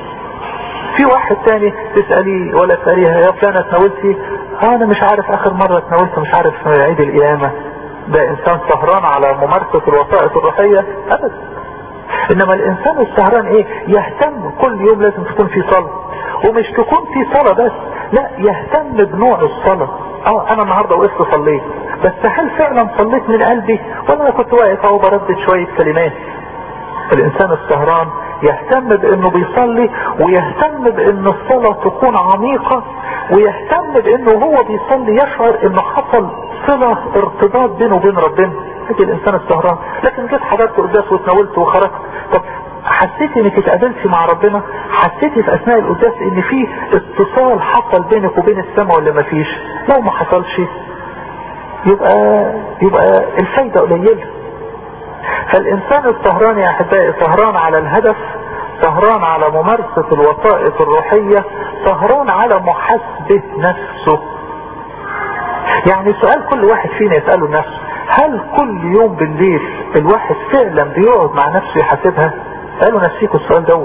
S1: في واحد تاني تسألي ولا تسأليها يا فلانة تناولتي اه انا مش عارف اخر مرة تناولت مش عارف عيد القيامة ده انسان سهران على ممارسة الوسائط الروحية ابدا انما الانسان السهران ايه يهتم كل يوم لازم تكون في صلاة ومش تكون في صلاة بس لا يهتم بنوع الصلاة اه انا النهاردة وقفت صليت بس هل فعلا صليت من قلبي ولا انا كنت واقف اهو بردد شوية كلمات الانسان السهران يهتم بانه بيصلي ويهتم بان الصلاة تكون عميقة ويهتم بانه هو بيصلي يشعر انه حصل صلة ارتباط بينه وبين ربنا هذا الانسان السهران لكن جيت حضرت قداس واتناولت وخرجت طب حسيتي انك اتقابلتي مع ربنا حسيتي في اثناء القداس ان في اتصال حصل بينك وبين السماء ولا ما فيش لو ما حصلش يبقى يبقى الفايدة قليلة فالانسان السهران يا احبائي سهران على الهدف سهران على ممارسة الوسائط الروحية سهران على محاسبة نفسه يعني سؤال كل واحد فينا يسأله نفسه هل كل يوم بالليل الواحد فعلا بيقعد مع نفسه يحاسبها قالوا نفسيكوا السؤال دوت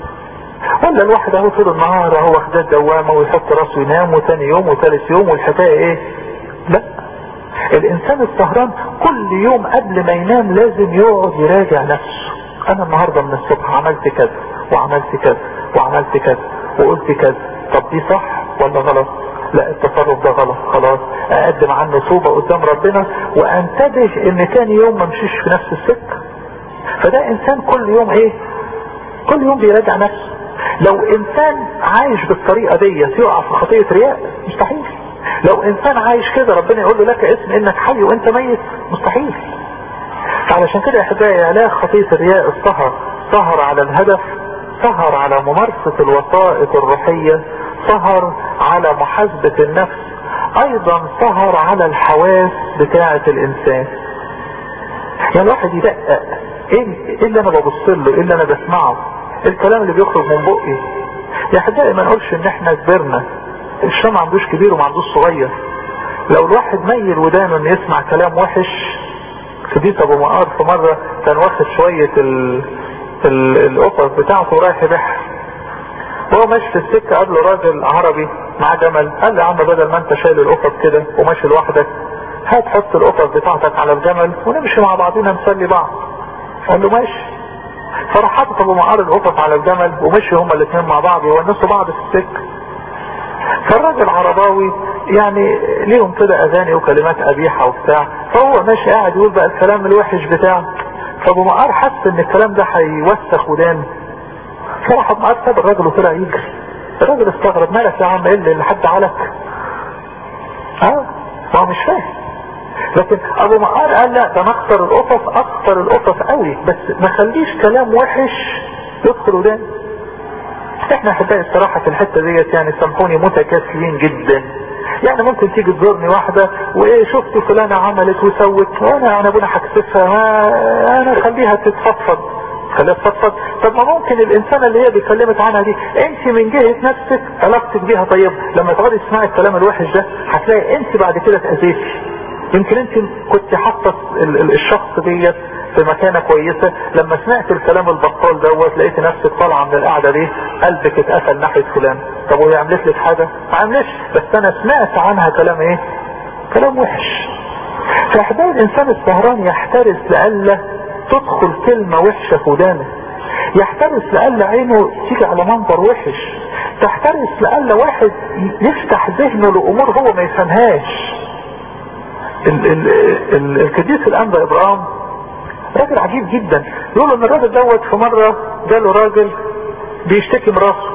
S1: ولا الواحد اهو طول النهار اهو واخداه دوامه ويحط راسه ينام وتاني يوم وتالت يوم والحكايه ايه لا الانسان السهران كل يوم قبل ما ينام لازم يقعد يراجع نفسه انا النهاردة من الصبح عملت كذا وعملت كذا وعملت كذا وقلت كذا طب دي صح ولا غلط لا التصرف ده غلط خلاص اقدم عنه توبة قدام ربنا وانتبه ان تاني يوم ما امشيش في نفس السكة فده انسان كل يوم ايه كل يوم بيراجع نفسه لو انسان عايش بالطريقة دي يقع في خطية رياء مستحيل لو انسان عايش كده ربنا يقول له لك اسم انك حي وانت ميت مستحيل علشان كده يا احبائي علاج خطية الرياء السهر سهر على الهدف سهر على ممارسة الوسائط الروحية سهر على محاسبة النفس ايضا سهر على الحواس بتاعة الانسان يعني الواحد يدقق ايه اللي انا ببص له ايه اللي انا بسمعه الكلام اللي بيخرج من بقي يا احبائي ما نقولش ان احنا كبرنا الشام ما عندوش كبير وما عندوش صغير لو الواحد ميل ودانه ان يسمع كلام وحش سديس ابو مقار في مرة كان واخد شوية ال... ال... القطط بتاعته ورايح يبيعها وهو ماشي في السكة قابله راجل عربي مع جمل قال له يا عم بدل ما انت شايل القطط كده وماشي لوحدك هات حط القطط بتاعتك على الجمل ونمشي مع بعضنا نسلي بعض قال له ماشي فراح حاطط ابو مقار القطط على الجمل ومشي هما الاثنين مع بعض يونسوا بعض في السكة فالراجل عرباوي يعني ليهم كده اغاني وكلمات قبيحة وبتاع فهو ماشي قاعد يقول بقى الكلام الوحش بتاعه فابو مقار حس ان الكلام ده هيوسخ ودانه فراح ابو مقار ساب الراجل وطلع يجري الراجل استغرب مالك يا عم ايه اللي حد علك اه ما هو مش فاهم لكن ابو مقار قال لا ده انا اكتر القطط اكتر القطط قوي بس ما خليش كلام وحش يدخل وداني احنا احبائي الصراحة في الحتة ديت يعني سامحوني متكاسلين جدا يعني ممكن تيجي تزورني واحدة وايه شفت فلانة عملت وسوت وانا انا ابونا هكسفها انا خليها تتفضفض خليها تتفضفض طب ما ممكن الانسانة اللي هي بيكلمت عنها دي انت من جهة نفسك علاقتك بيها طيب لما تقعدي تسمعي الكلام الوحش ده هتلاقي انت بعد كده اتأذيتي يمكن انت كنت حاطه الشخص ديت في مكانة كويسة لما سمعت الكلام البطال دوت لقيت نفسك طالعة من القعدة دي قلبك اتقفل ناحية فلان طب وهي عملت لك حاجة ما عملش بس انا سمعت عنها كلام ايه كلام وحش فاحبائي الانسان السهران يحترس لألا تدخل كلمة وحشة في ودانه يحترس لألا عينه تيجي على منظر وحش تحترس لألا واحد يفتح ذهنه لأمور هو ما يفهمهاش القديس الانبا ابراهيم راجل عجيب جدا يقولوا ان الراجل دوت في مرة جاله راجل بيشتكي مراسه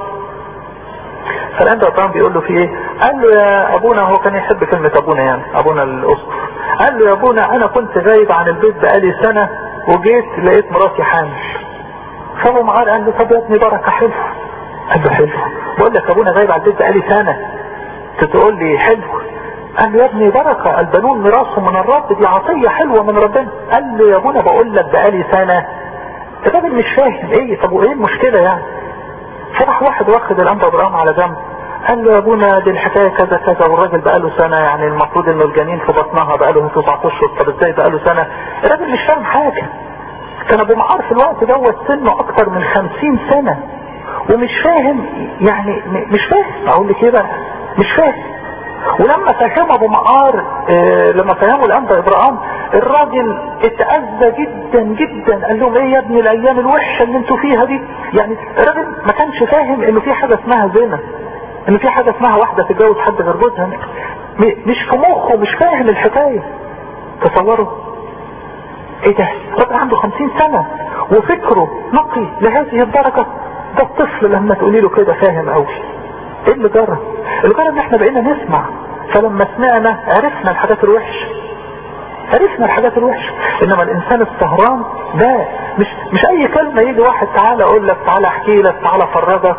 S1: فالانبا ابراهيم بيقول له في ايه قال له يا ابونا هو كان يحب كلمة ابونا يعني ابونا الاسقف قال له يا ابونا انا كنت غايب عن البيت بقالي سنة وجيت لقيت مراتي حامل فابو معار قال له طب يا ابني بركة حلو قال له حلو بقول لك ابونا غايب عن البيت بقالي سنة تقول لي حلو قال له يا ابني بركة البنون ميراث من الرب دي عطية حلوة من ربنا قال له يا ابونا بقول لك بقالي سنة الراجل مش فاهم ايه طب وايه المشكلة يعني فراح واحد واخد الانبا ابراهيم على جنب قال له يا ابونا دي الحكاية كذا كذا والراجل بقاله سنة يعني المفروض انه الجنين في بطنها بقاله تسعة اشهر طب ازاي بقاله سنة الراجل مش فاهم حاجة كان ابو معار في الوقت دوت سنه اكتر من خمسين سنة ومش فاهم يعني مش فاهم اقول لك ايه بقى مش فاهم ولما فهم ابو مقار اه لما فهموا الانبا ابراهيم الراجل اتأذى جدا جدا قال لهم ايه يا ابني الايام الوحشة اللي انتوا فيها دي يعني الراجل ما كانش فاهم انه في حاجة اسمها زنا ان في حاجة اسمها واحدة تتجوز حد غير جوزها مش في مخه مش فاهم الحكاية تصوروا ايه ده راجل عنده خمسين سنة وفكره نقي لهذه الدرجة ده الطفل لما تقولي له كده فاهم قوي ايه اللي جرى اللي جرى ان احنا بقينا نسمع فلما سمعنا عرفنا الحاجات الوحشة عرفنا الحاجات الوحشة انما الانسان السهران ده مش مش اي كلمة يجي واحد تعالى اقول لك تعالى احكي لك تعالى افرجك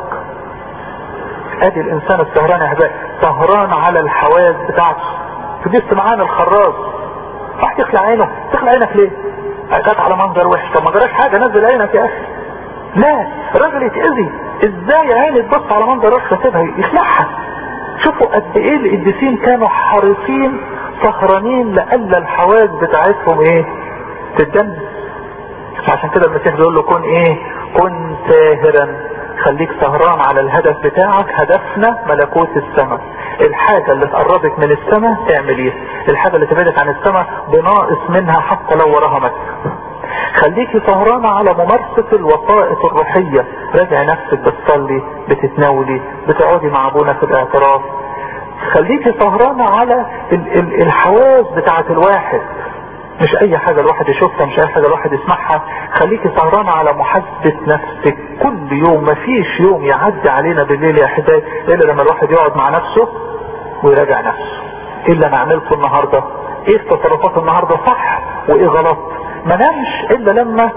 S1: ادي الانسان السهران يا احبائي سهران على الحواس بتاعته تجيب معانا الخراز راح تخلع عينه تخلع عينك ليه جت على منظر وحش طب ما جراش حاجة نزل عينك يا اخي لا الراجل يتأذي ازاي عيني تبص على منظر وحش سيبها يخلعها شوفوا قد ايه القديسين كانوا حريصين سهرانين لألا الحواس بتاعتهم ايه تتدمر عشان كده المسيح بيقول له كن ايه كن ساهرا خليك سهران على الهدف بتاعك هدفنا ملكوت السماء الحاجة اللي تقربك من السماء تعمل ايه الحاجة اللي تبعدك عن السماء بناقص منها حتى لو وراها مكة خليكي سهرانة على ممارسة الوسائط الروحية راجع نفسك بتصلي بتتناولي بتقعدي مع ابونا في الاعتراف خليكي سهرانة على ال ال الحواس بتاعة الواحد مش اي حاجة الواحد يشوفها مش اي حاجة الواحد يسمعها خليكي سهرانة على محاسبة نفسك كل يوم مفيش يوم يعدي علينا بالليل يا حبايبي الا لما الواحد يقعد مع نفسه ويراجع نفسه ايه اللي انا عملته النهاردة ايه تصرفات النهاردة صح وايه غلط ما نامش الا لما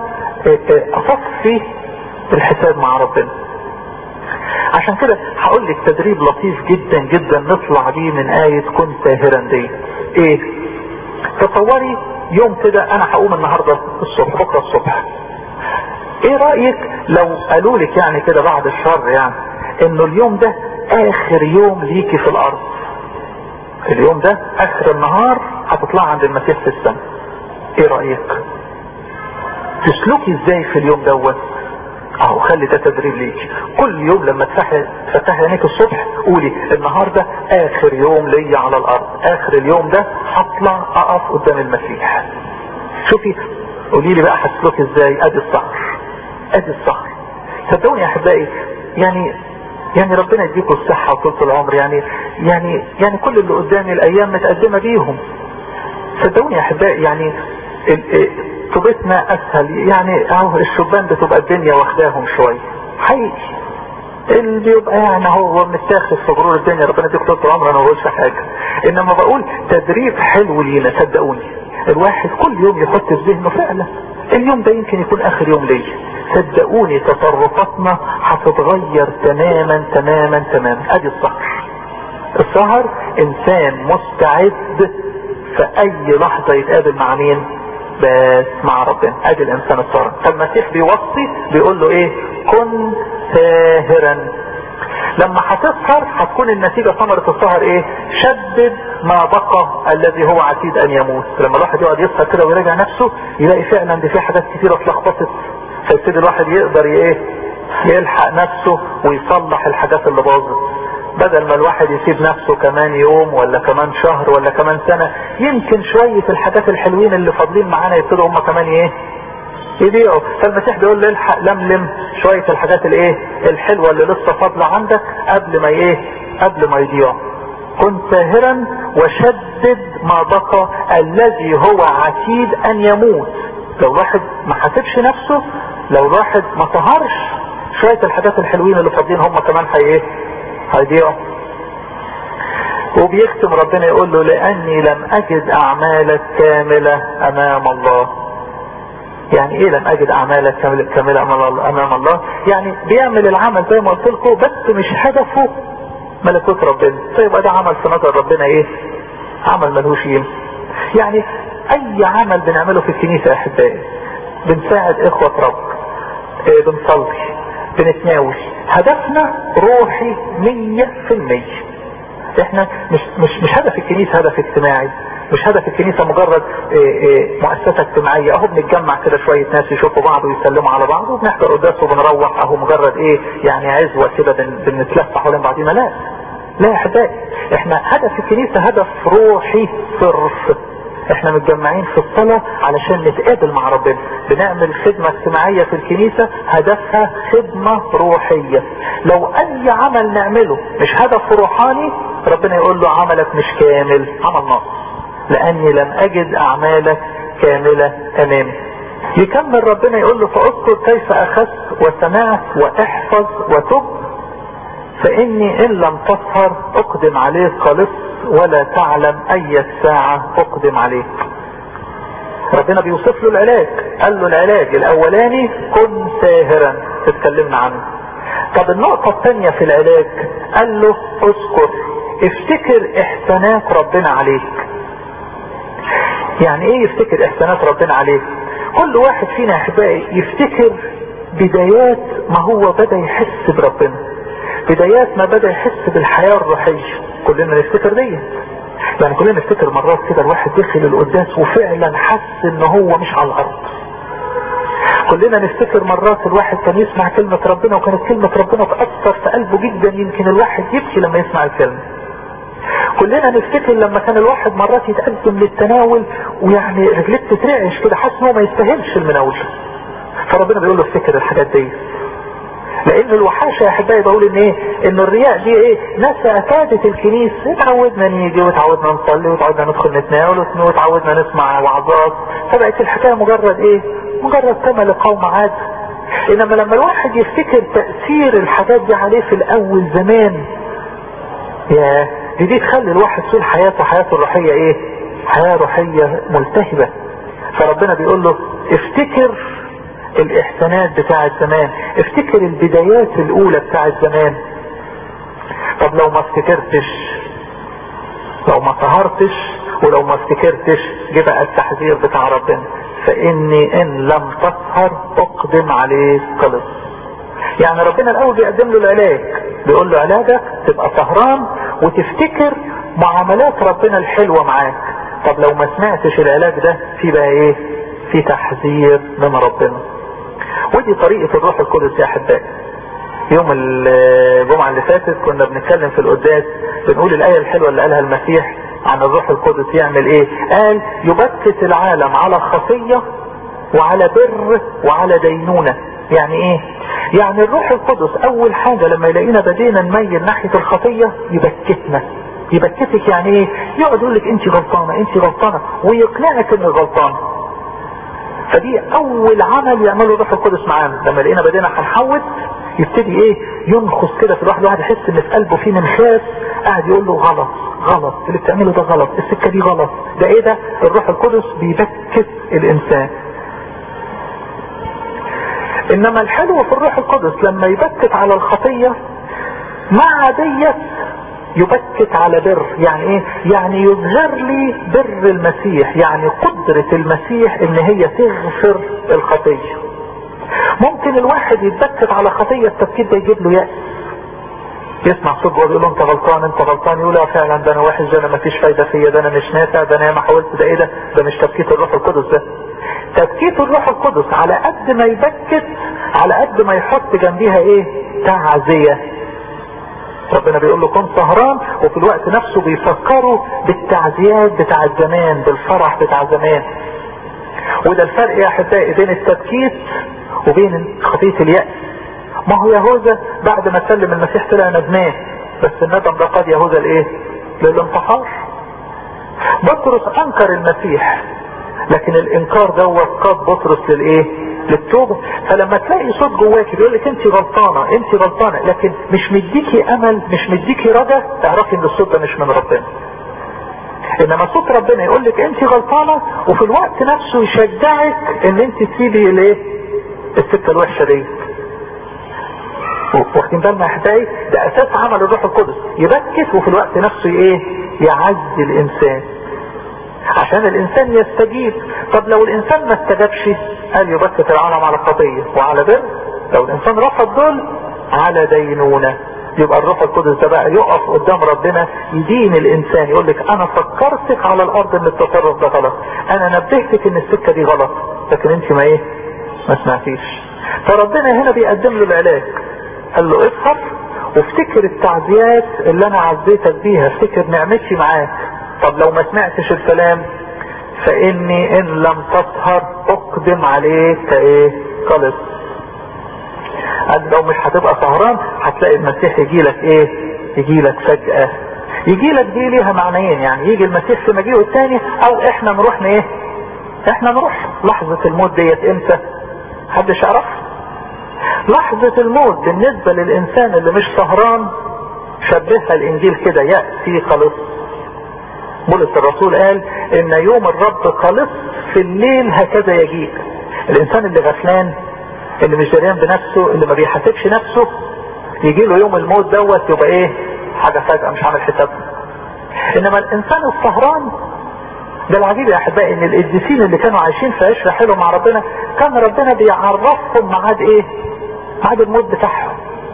S1: اصفي الحساب مع ربنا عشان كده هقول لك تدريب لطيف جدا جدا نطلع بيه من آية كن ساهرا دي ايه تصوري يوم كده انا هقوم النهاردة الصبح بكرة الصبح ايه رأيك لو قالوا لك يعني كده بعد الشر يعني انه اليوم ده اخر يوم ليكي في الارض اليوم ده اخر النهار هتطلع عند المسيح في السماء ايه رأيك تسلكي ازاي في اليوم دوت اهو خلي ده تدريب ليك كل يوم لما تفتحي تفتحي عينيك الصبح قولي النهارده اخر يوم ليا على الارض اخر اليوم ده هطلع اقف قدام المسيح شوفي قولي لي بقى هتسلكي ازاي ادي السهر ادي السهر صدقوني يا احبائي يعني يعني ربنا يديكم الصحة وطولة العمر يعني يعني يعني كل اللي قدامي الايام متقدمة بيهم صدقوني يا احبائي يعني طوبتنا اسهل يعني اهو الشبان بتبقى الدنيا واخداهم شوية حقيقي اللي بيبقى يعني هو متاخد في غرور الدنيا ربنا يديك طول عمره انا ما بقولش حاجه انما بقول تدريب حلو لينا صدقوني الواحد كل يوم يحط في ذهنه فعلا اليوم ده يمكن يكون اخر يوم ليا صدقوني تصرفاتنا هتتغير تماما تماما تماما ادي السهر السهر انسان مستعد في اي لحظة يتقابل مع مين بس مع ربنا ادي الانسان السهر فالمسيح بيوصي بيقول له ايه كن ساهرا لما هتسهر هتكون النتيجة ثمرة السهر ايه شدد ما بقى الذي هو عتيد ان يموت لما الواحد يقعد يسهر كده ويراجع نفسه يلاقي فعلا دي في حاجات كتيرة اتلخبطت فيبتدي الواحد يقدر ايه يلحق نفسه ويصلح الحاجات اللي باظت بدل ما الواحد يسيب نفسه كمان يوم ولا كمان شهر ولا كمان سنة يمكن شوية الحاجات الحلوين اللي فاضلين معانا يبتدوا هم كمان ايه يبيعوا فالمسيح بيقول له الحق لملم شوية الحاجات الايه الحلوة اللي لسه فاضلة عندك قبل ما ايه قبل ما يضيعوا كن ساهرا وشدد ما بقى الذي هو عتيد ان يموت لو الواحد ما حاسبش نفسه لو الواحد ما سهرش شوية الحاجات الحلوين اللي فاضلين هم كمان هي ايه هيضيعوا وبيختم ربنا يقول له لاني لم اجد اعمالك كاملة امام الله يعني ايه لم اجد اعمالك كاملة امام الله يعني بيعمل العمل زي ما قلت لكم بس مش هدفه ملكوت ربنا فيبقى ده عمل في نظر ربنا ايه عمل ملهوش قيمه يعني اي عمل بنعمله في الكنيسة يا احبائي بنساعد اخوة رب إيه بنصلي بنتناول هدفنا روحي مية في المية احنا مش, مش, مش هدف الكنيسة هدف اجتماعي مش هدف الكنيسة مجرد إيه إيه مؤسسة اجتماعية اهو بنتجمع كده شوية ناس يشوفوا بعض ويسلموا على بعض وبنحضر قداس وبنروح اهو مجرد ايه يعني عزوة كده بن بنتلف حوالين بعضنا لا لا يا احبائي احنا هدف الكنيسة هدف روحي صرف احنا متجمعين في الصلاة علشان نتقابل مع ربنا بنعمل خدمة اجتماعية في الكنيسة هدفها خدمة روحية لو اي عمل نعمله مش هدف روحاني ربنا يقول له عملك مش كامل عمل ناقص لاني لم اجد اعمالك كاملة امامي يكمل ربنا يقول له فاذكر كيف اخذت وسمعت واحفظ وتب فاني ان لم تسهر اقدم عليك خالص ولا تعلم اي ساعة اقدم عليك ربنا بيوصف له العلاج قال له العلاج الاولاني كن ساهرا اتكلمنا عنه طب النقطة الثانية في العلاج قال له اذكر افتكر احسانات ربنا عليك يعني ايه يفتكر احسانات ربنا عليك كل واحد فينا يا احبائي يفتكر بدايات ما هو بدا يحس بربنا بدايات ما بدا يحس بالحياة الروحية كلنا نفتكر دي يعني كلنا نفتكر مرات كده الواحد دخل القداس وفعلا حس ان هو مش على الارض كلنا نفتكر مرات الواحد كان يسمع كلمة ربنا وكانت كلمة ربنا تأثر في قلبه جدا يمكن الواحد يبكي لما يسمع الكلمة كلنا نفتكر لما كان الواحد مرات يتقدم للتناول ويعني رجلته تترعش كده حاسس ان هو ما يستاهلش المناولة فربنا بيقول له افتكر الحاجات دي لان الوحاشة يا احبائي بقول ان ايه ان الرياء دي ايه ناس اكادت الكنيسة اتعودنا نيجي وتعودنا نصلي وتعودنا ندخل نتناول وتعودنا نسمع وعظات فبقت الحكاية مجرد ايه مجرد كما لقوم عاد انما لما الواحد يفتكر تأثير الحاجات دي عليه في الاول زمان يا دي دي تخلي الواحد طول حياته حياته الروحية ايه حياة روحية ملتهبة فربنا بيقول له افتكر الاحسانات بتاعة زمان افتكر البدايات الاولى بتاعة زمان طب لو ما افتكرتش لو ما سهرتش ولو ما افتكرتش جه بقى التحذير بتاع ربنا فاني ان لم تسهر اقدم عليك خلص يعني ربنا الاول بيقدم له العلاج بيقول له علاجك تبقى سهران وتفتكر معاملات ربنا الحلوة معاك طب لو ما سمعتش العلاج ده في بقى ايه في تحذير من ربنا ودي طريقة الروح القدس يا احبائي يوم الجمعة اللي فاتت كنا بنتكلم في القداس بنقول الآية الحلوة اللي قالها المسيح عن الروح القدس يعمل ايه قال يبكت العالم على خطية وعلى بر وعلى دينونة يعني ايه يعني الروح القدس اول حاجة لما يلاقينا بدينا نميل ناحية الخطية يبكتنا يبكتك يعني ايه يقعد يقول لك انت غلطانة انت غلطانة ويقنعك انك غلطانة فدي اول عمل يعمله الروح القدس معانا لما لقينا بدينا هنحوت يبتدي ايه ينخص كده في الواحد الواحد يحس ان في قلبه في منخاس قاعد يقول له غلط غلط اللي بتعمله ده غلط السكة دي غلط ده ايه ده الروح القدس بيبكت الانسان انما الحلو في الروح القدس لما يبكت على الخطية مع ديت يبكت على بر يعني ايه يعني يظهر لي بر المسيح يعني قدرة المسيح ان هي تغفر الخطية ممكن الواحد يتبكت على خطية التبكيت ده يجيب له يأس يسمع صوت جوه يقول له انت غلطان انت غلطان يقول لا فعلا ده انا وحش ده انا مفيش فايده فيا ده انا مش نافع ده انا ما حاولت ده ايه ده ده مش تبكيت الروح القدس ده تبكيت الروح القدس على قد ما يبكت على قد ما يحط جنبيها ايه تعزيه ربنا بيقول له كن سهران وفي الوقت نفسه بيفكروا بالتعزيات بتاع زمان بالفرح بتاع زمان وده الفرق يا احبائي بين التبكيت وبين خطيه اليأس ما هو يهوذا بعد ما سلم المسيح طلع ندمان بس الندم ده قاد يهوذا لايه للانتحار بطرس انكر المسيح لكن الانكار دوت قاد بطرس للايه للتوبة فلما تلاقي صوت جواك بيقول لك انت غلطانة انت غلطانة لكن مش مديكي امل مش مديكي رجا تعرفي ان الصوت ده مش من ربنا انما صوت ربنا يقول لك انت غلطانة وفي الوقت نفسه يشجعك ان انت تسيبي الايه السكة الوحشة دي واخدين بالنا يا احبائي ده اساس عمل الروح القدس يبكت وفي الوقت نفسه ايه يعزي الانسان عشان الانسان يستجيب طب لو الانسان ما استجابش قال يبكت العالم على خطية وعلى بر لو الانسان رفض دول على دينونة يبقى الروح القدس ده بقى يقف قدام ربنا يدين الانسان يقول لك انا فكرتك على الارض ان التصرف ده غلط انا نبهتك ان السكة دي غلط لكن انت ما ايه ما سمعتيش فربنا هنا بيقدم له العلاج قال له اظهر وافتكر التعزيات اللي انا عزيتك بيها افتكر نعمتي معاك طب لو ما سمعتش الكلام فاني ان لم تسهر اقدم عليك كايه قلص قال لو مش هتبقى سهران هتلاقي المسيح يجي لك ايه يجي لك فجأة يجي لك دي ليها معنيين يعني يجي المسيح في مجيئه الثاني او احنا نروح ايه احنا نروح لحظة الموت ديت امتى محدش يعرف لحظة الموت بالنسبة للانسان اللي مش سهران شبهها الانجيل كده يأتي خلص بولس الرسول قال ان يوم الرب خلص في الليل هكذا يجيء الانسان اللي غفلان اللي مش دريان بنفسه اللي ما بيحاسبش نفسه يجي له يوم الموت دوت يبقى ايه حاجة فجأة مش عامل حساب انما الانسان السهران ده العجيب يا احبائي ان القديسين اللي كانوا عايشين في عشرة حلوة مع ربنا كان ربنا بيعرفهم ميعاد ايه ميعاد الموت بتاعهم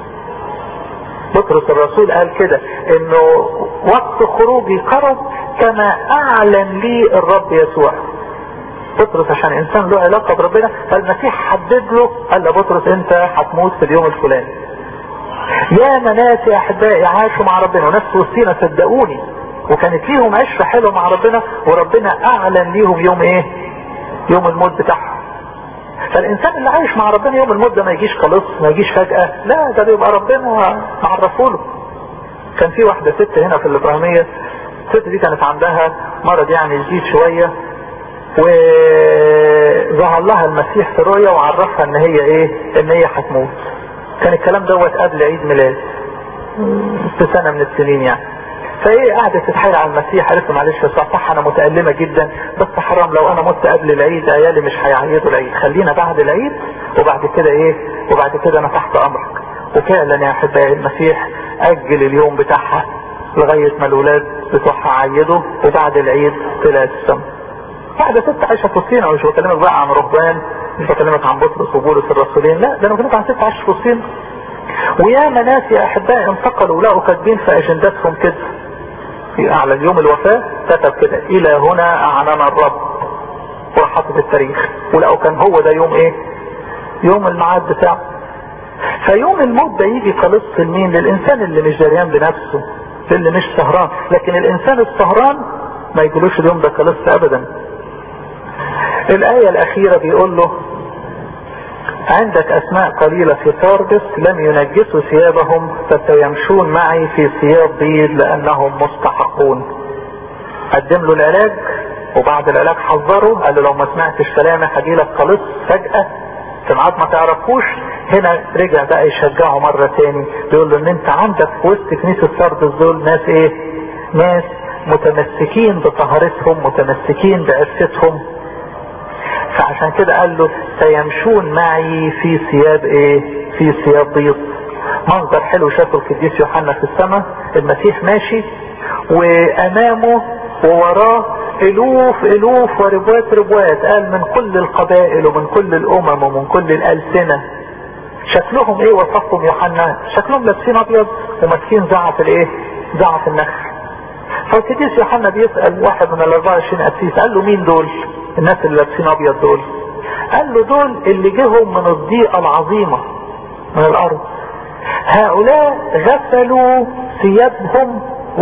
S1: بطرس الرسول قال كده انه وقت خروجي قرب كما اعلن لي الرب يسوع بطرس عشان انسان له علاقة بربنا فالمسيح حدد له قال له بطرس انت هتموت في اليوم الفلاني يا ناس يا احبائي عاشوا مع ربنا وناس في وسطينا صدقوني وكانت ليهم عشرة حلوة مع ربنا وربنا اعلن ليهم يوم ايه يوم الموت بتاعهم فالانسان اللي عايش مع ربنا يوم الموت ده ما يجيش خلاص ما يجيش فجأة لا ده بيبقى ربنا عرفه له كان في واحدة ست هنا في الابراهيمية الست دي كانت عندها مرض يعني جديد شوية وظهر لها المسيح في رؤيا وعرفها ان هي ايه ان هي هتموت كان الكلام دوت قبل عيد ميلاد في سنة من السنين يعني فايه قعدت تتحايل على المسيح قالت له معلش يا صح انا متألمة جدا بس حرام لو انا مت قبل العيد عيالي مش هيعيدوا العيد خلينا بعد العيد وبعد كده ايه وبعد كده انا تحت امرك وفعلا يا احبائي المسيح اجل اليوم بتاعها لغاية ما الولاد بتوعها عيدوا وبعد العيد طلعت السما واحدة ست عايشة في وسطينا ومش بكلمك بقى عن رهبان مش بكلمك عن بطرس وبولس الرسولين لا ده انا بكلمك عن ست عايشة في وسطينا ويا ناس يا احبائي انتقلوا لقوا كاتبين في اجنداتهم كده في اعلى اليوم الوفاة كتب كده الى هنا اعنانا الرب وراح حاطط التاريخ ولقوا كان هو ده يوم ايه يوم الميعاد بتاعه فيوم الموت ده يجي خلص لمين للانسان اللي مش جريان بنفسه اللي مش سهران لكن الانسان السهران ما يجيلوش اليوم ده خلص ابدا الآية الأخيرة بيقول له عندك أسماء قليلة في ساردس لم ينجسوا ثيابهم فسيمشون معي في ثياب بيض لأنهم مستحقون قدم له العلاج وبعد العلاج حذره قال له لو ما سمعتش كلامي هجيلك خلص فجأة في ميعاد ما تعرفوش هنا رجع بقى يشجعه مرة تاني بيقول له ان انت عندك في وسط كنيسة سردس دول ناس ايه ناس متمسكين بطهارتهم متمسكين بعفتهم فعشان كده قال له سيمشون معي في ثياب ايه في ثياب بيض منظر حلو شافه القديس يوحنا في السماء المسيح ماشي وامامه ووراه الوف الوف وربوات ربوات قال من كل القبائل ومن كل الامم ومن كل الالسنة شكلهم ايه وصفهم يوحنا شكلهم لابسين ابيض وماسكين زعف الايه زعف النخل فالقديس يوحنا بيسأل واحد من ال 24 قسيس قال له مين دول الناس اللي لابسين ابيض دول قال له دول اللي جيهم من الضيقة العظيمة من الارض هؤلاء غسلوا ثيابهم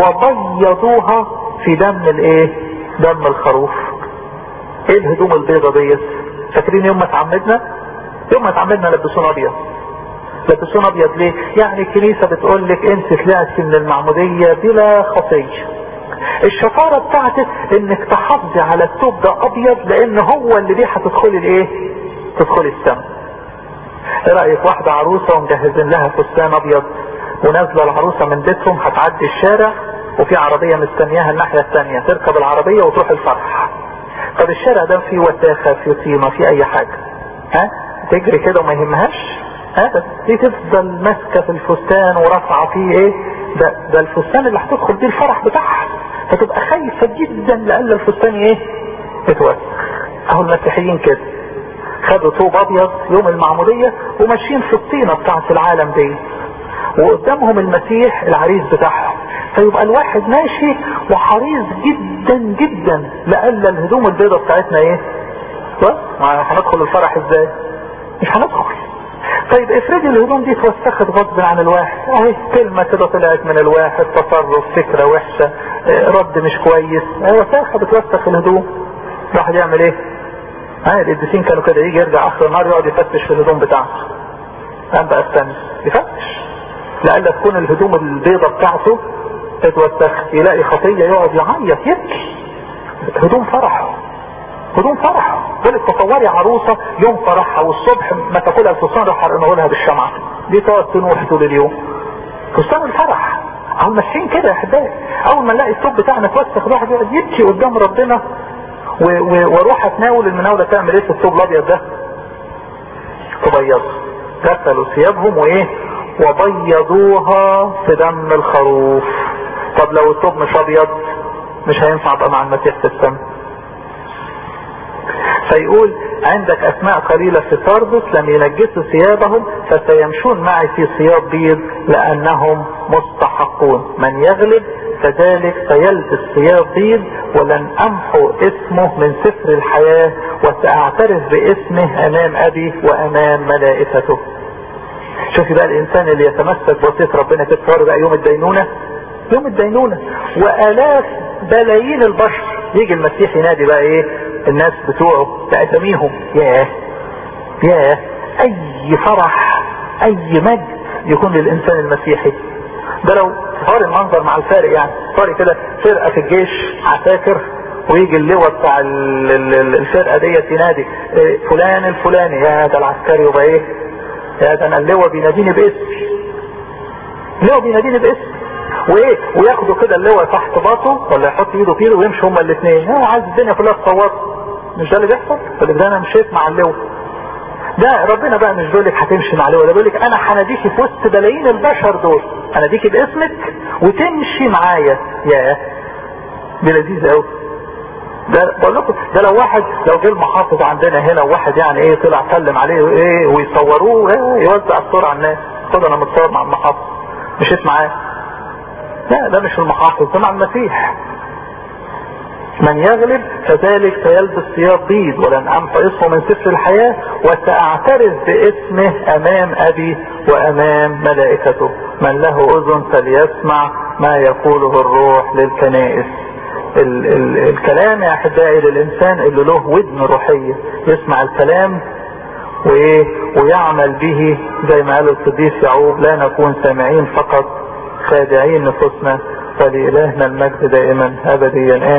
S1: وبيضوها في دم الايه دم الخروف ايه الهدوم البيضة ديت فاكرين يوم ما اتعمدنا يوم ما اتعمدنا لبسونا ابيض لبسونا ابيض ليه يعني الكنيسة بتقول لك انت طلعتي من المعمودية بلا خطية الشطارة بتاعتك انك تحافظي على الثوب ده ابيض لان هو اللي بيه هتدخلي الايه تدخلي السماء ايه رأيك واحدة عروسة ومجهزين لها فستان ابيض ونازلة العروسة من بيتهم هتعدي الشارع وفي عربية مستنياها الناحية الثانية تركب العربية وتروح الفرح طب الشارع ده فيه وساخة فيه طينة فيه اي حاجة ها تجري كده وما يهمهاش ها دي تفضل ماسكة في الفستان ورافعة فيه ايه ده, ده الفستان اللي هتدخل بيه الفرح بتاعها فتبقى خايفة جدا لألا الفستان ايه يتوسخ اهو المسيحيين كده خدوا طوب ابيض يوم المعمودية وماشيين في الطينة بتاعت العالم دي وقدامهم المسيح العريس بتاعهم فيبقى الواحد ماشي وحريص جدا جدا لألا الهدوم البيضة بتاعتنا ايه هندخل الفرح ازاي مش هندخل طيب افرضي الهدوم دي توسخت غصب عن الواحد اهي كلمة كده طلعت من الواحد تصرف فكرة وحشة رد مش كويس وساخة بتوسخ الهدوم الواحد يعمل ايه ها القديسين كانوا كده يجي يرجع اخر النهار يقعد يفتش في الهدوم بتاعته قام بقى استنى يفتش لألا تكون الهدوم البيضة بتاعته اتوسخ يلاقي خطية يقعد يعيط يبكي هدوم فرحه هدوم فرح بقول تصوري عروسة يوم فرحها والصبح ما تاكلها الفستان راح حرقنه لها بالشمعة دي تقعد تنوح طول اليوم فستان الفرح اهو ماشيين كده يا احبائي اول ما نلاقي الثوب بتاعنا اتوسخ الواحد يقعد يبكي قدام ربنا واروح اتناول المناولة تعمل ايه في الثوب الابيض ده تبيض غسلوا ثيابهم وايه وبيضوها في دم الخروف طب لو الثوب مش ابيض مش هينفع ابقى مع المسيح في السماء فيقول عندك اسماء قليلة في ساردس لم ينجسوا ثيابهم فسيمشون معي في ثياب بيض لانهم مستحقون من يغلب فذلك سيلبس ثياب بيض ولن امحو اسمه من سفر الحياة وساعترف باسمه امام ابي وامام ملائكته شوفي بقى الانسان اللي يتمسك بوصية ربنا كده بقى يوم الدينونة يوم الدينونة والاف بلايين البشر يجي المسيح ينادي بقى ايه الناس بتوعه بأساميهم ياه ياه اي فرح اي مجد يكون للانسان المسيحي ده لو صار المنظر مع الفارق يعني صار كده فرقة في الجيش عساكر ويجي اللواء بتاع الفرقة ديت ينادي إيه فلان الفلاني يا ده العسكري يبقى ايه يا ده انا اللواء بيناديني باسمي اللواء بيناديني باسمي وايه وياخدوا كده اللواء تحت باطه ولا يحط ايده فيه ويمشوا هما الاثنين هو عايز الدنيا كلها تصوت مش ده اللي بيحصل اللي ده انا مشيت مع اللواء ده ربنا بقى مش بيقول لك هتمشي مع اللواء ده بيقول لك انا هناديكي في وسط بلايين البشر دول هناديكي باسمك وتمشي معايا ياه دي لذيذه قوي ده بقول لكم ده لو واحد لو جه المحافظ عندنا هنا وواحد يعني ايه طلع سلم عليه ايه ويصوروه ايه يوزع الصور على الناس خد انا متصور مع المحافظ مشيت معاه لا ده مش المحافظ ده مع المسيح من يغلب فذلك سيلبس ثياب بيض ولن امحو اسمه من سفر الحياة وساعترف باسمه امام ابي وامام ملائكته من له اذن فليسمع ما يقوله الروح للكنائس ال ال الكلام يا احبائي للانسان اللي له ودن روحية يسمع الكلام وايه ويعمل به زي ما قال القديس يعقوب لا نكون سامعين فقط خادعين نفوسنا فلإلهنا المجد دائما أبديا آمين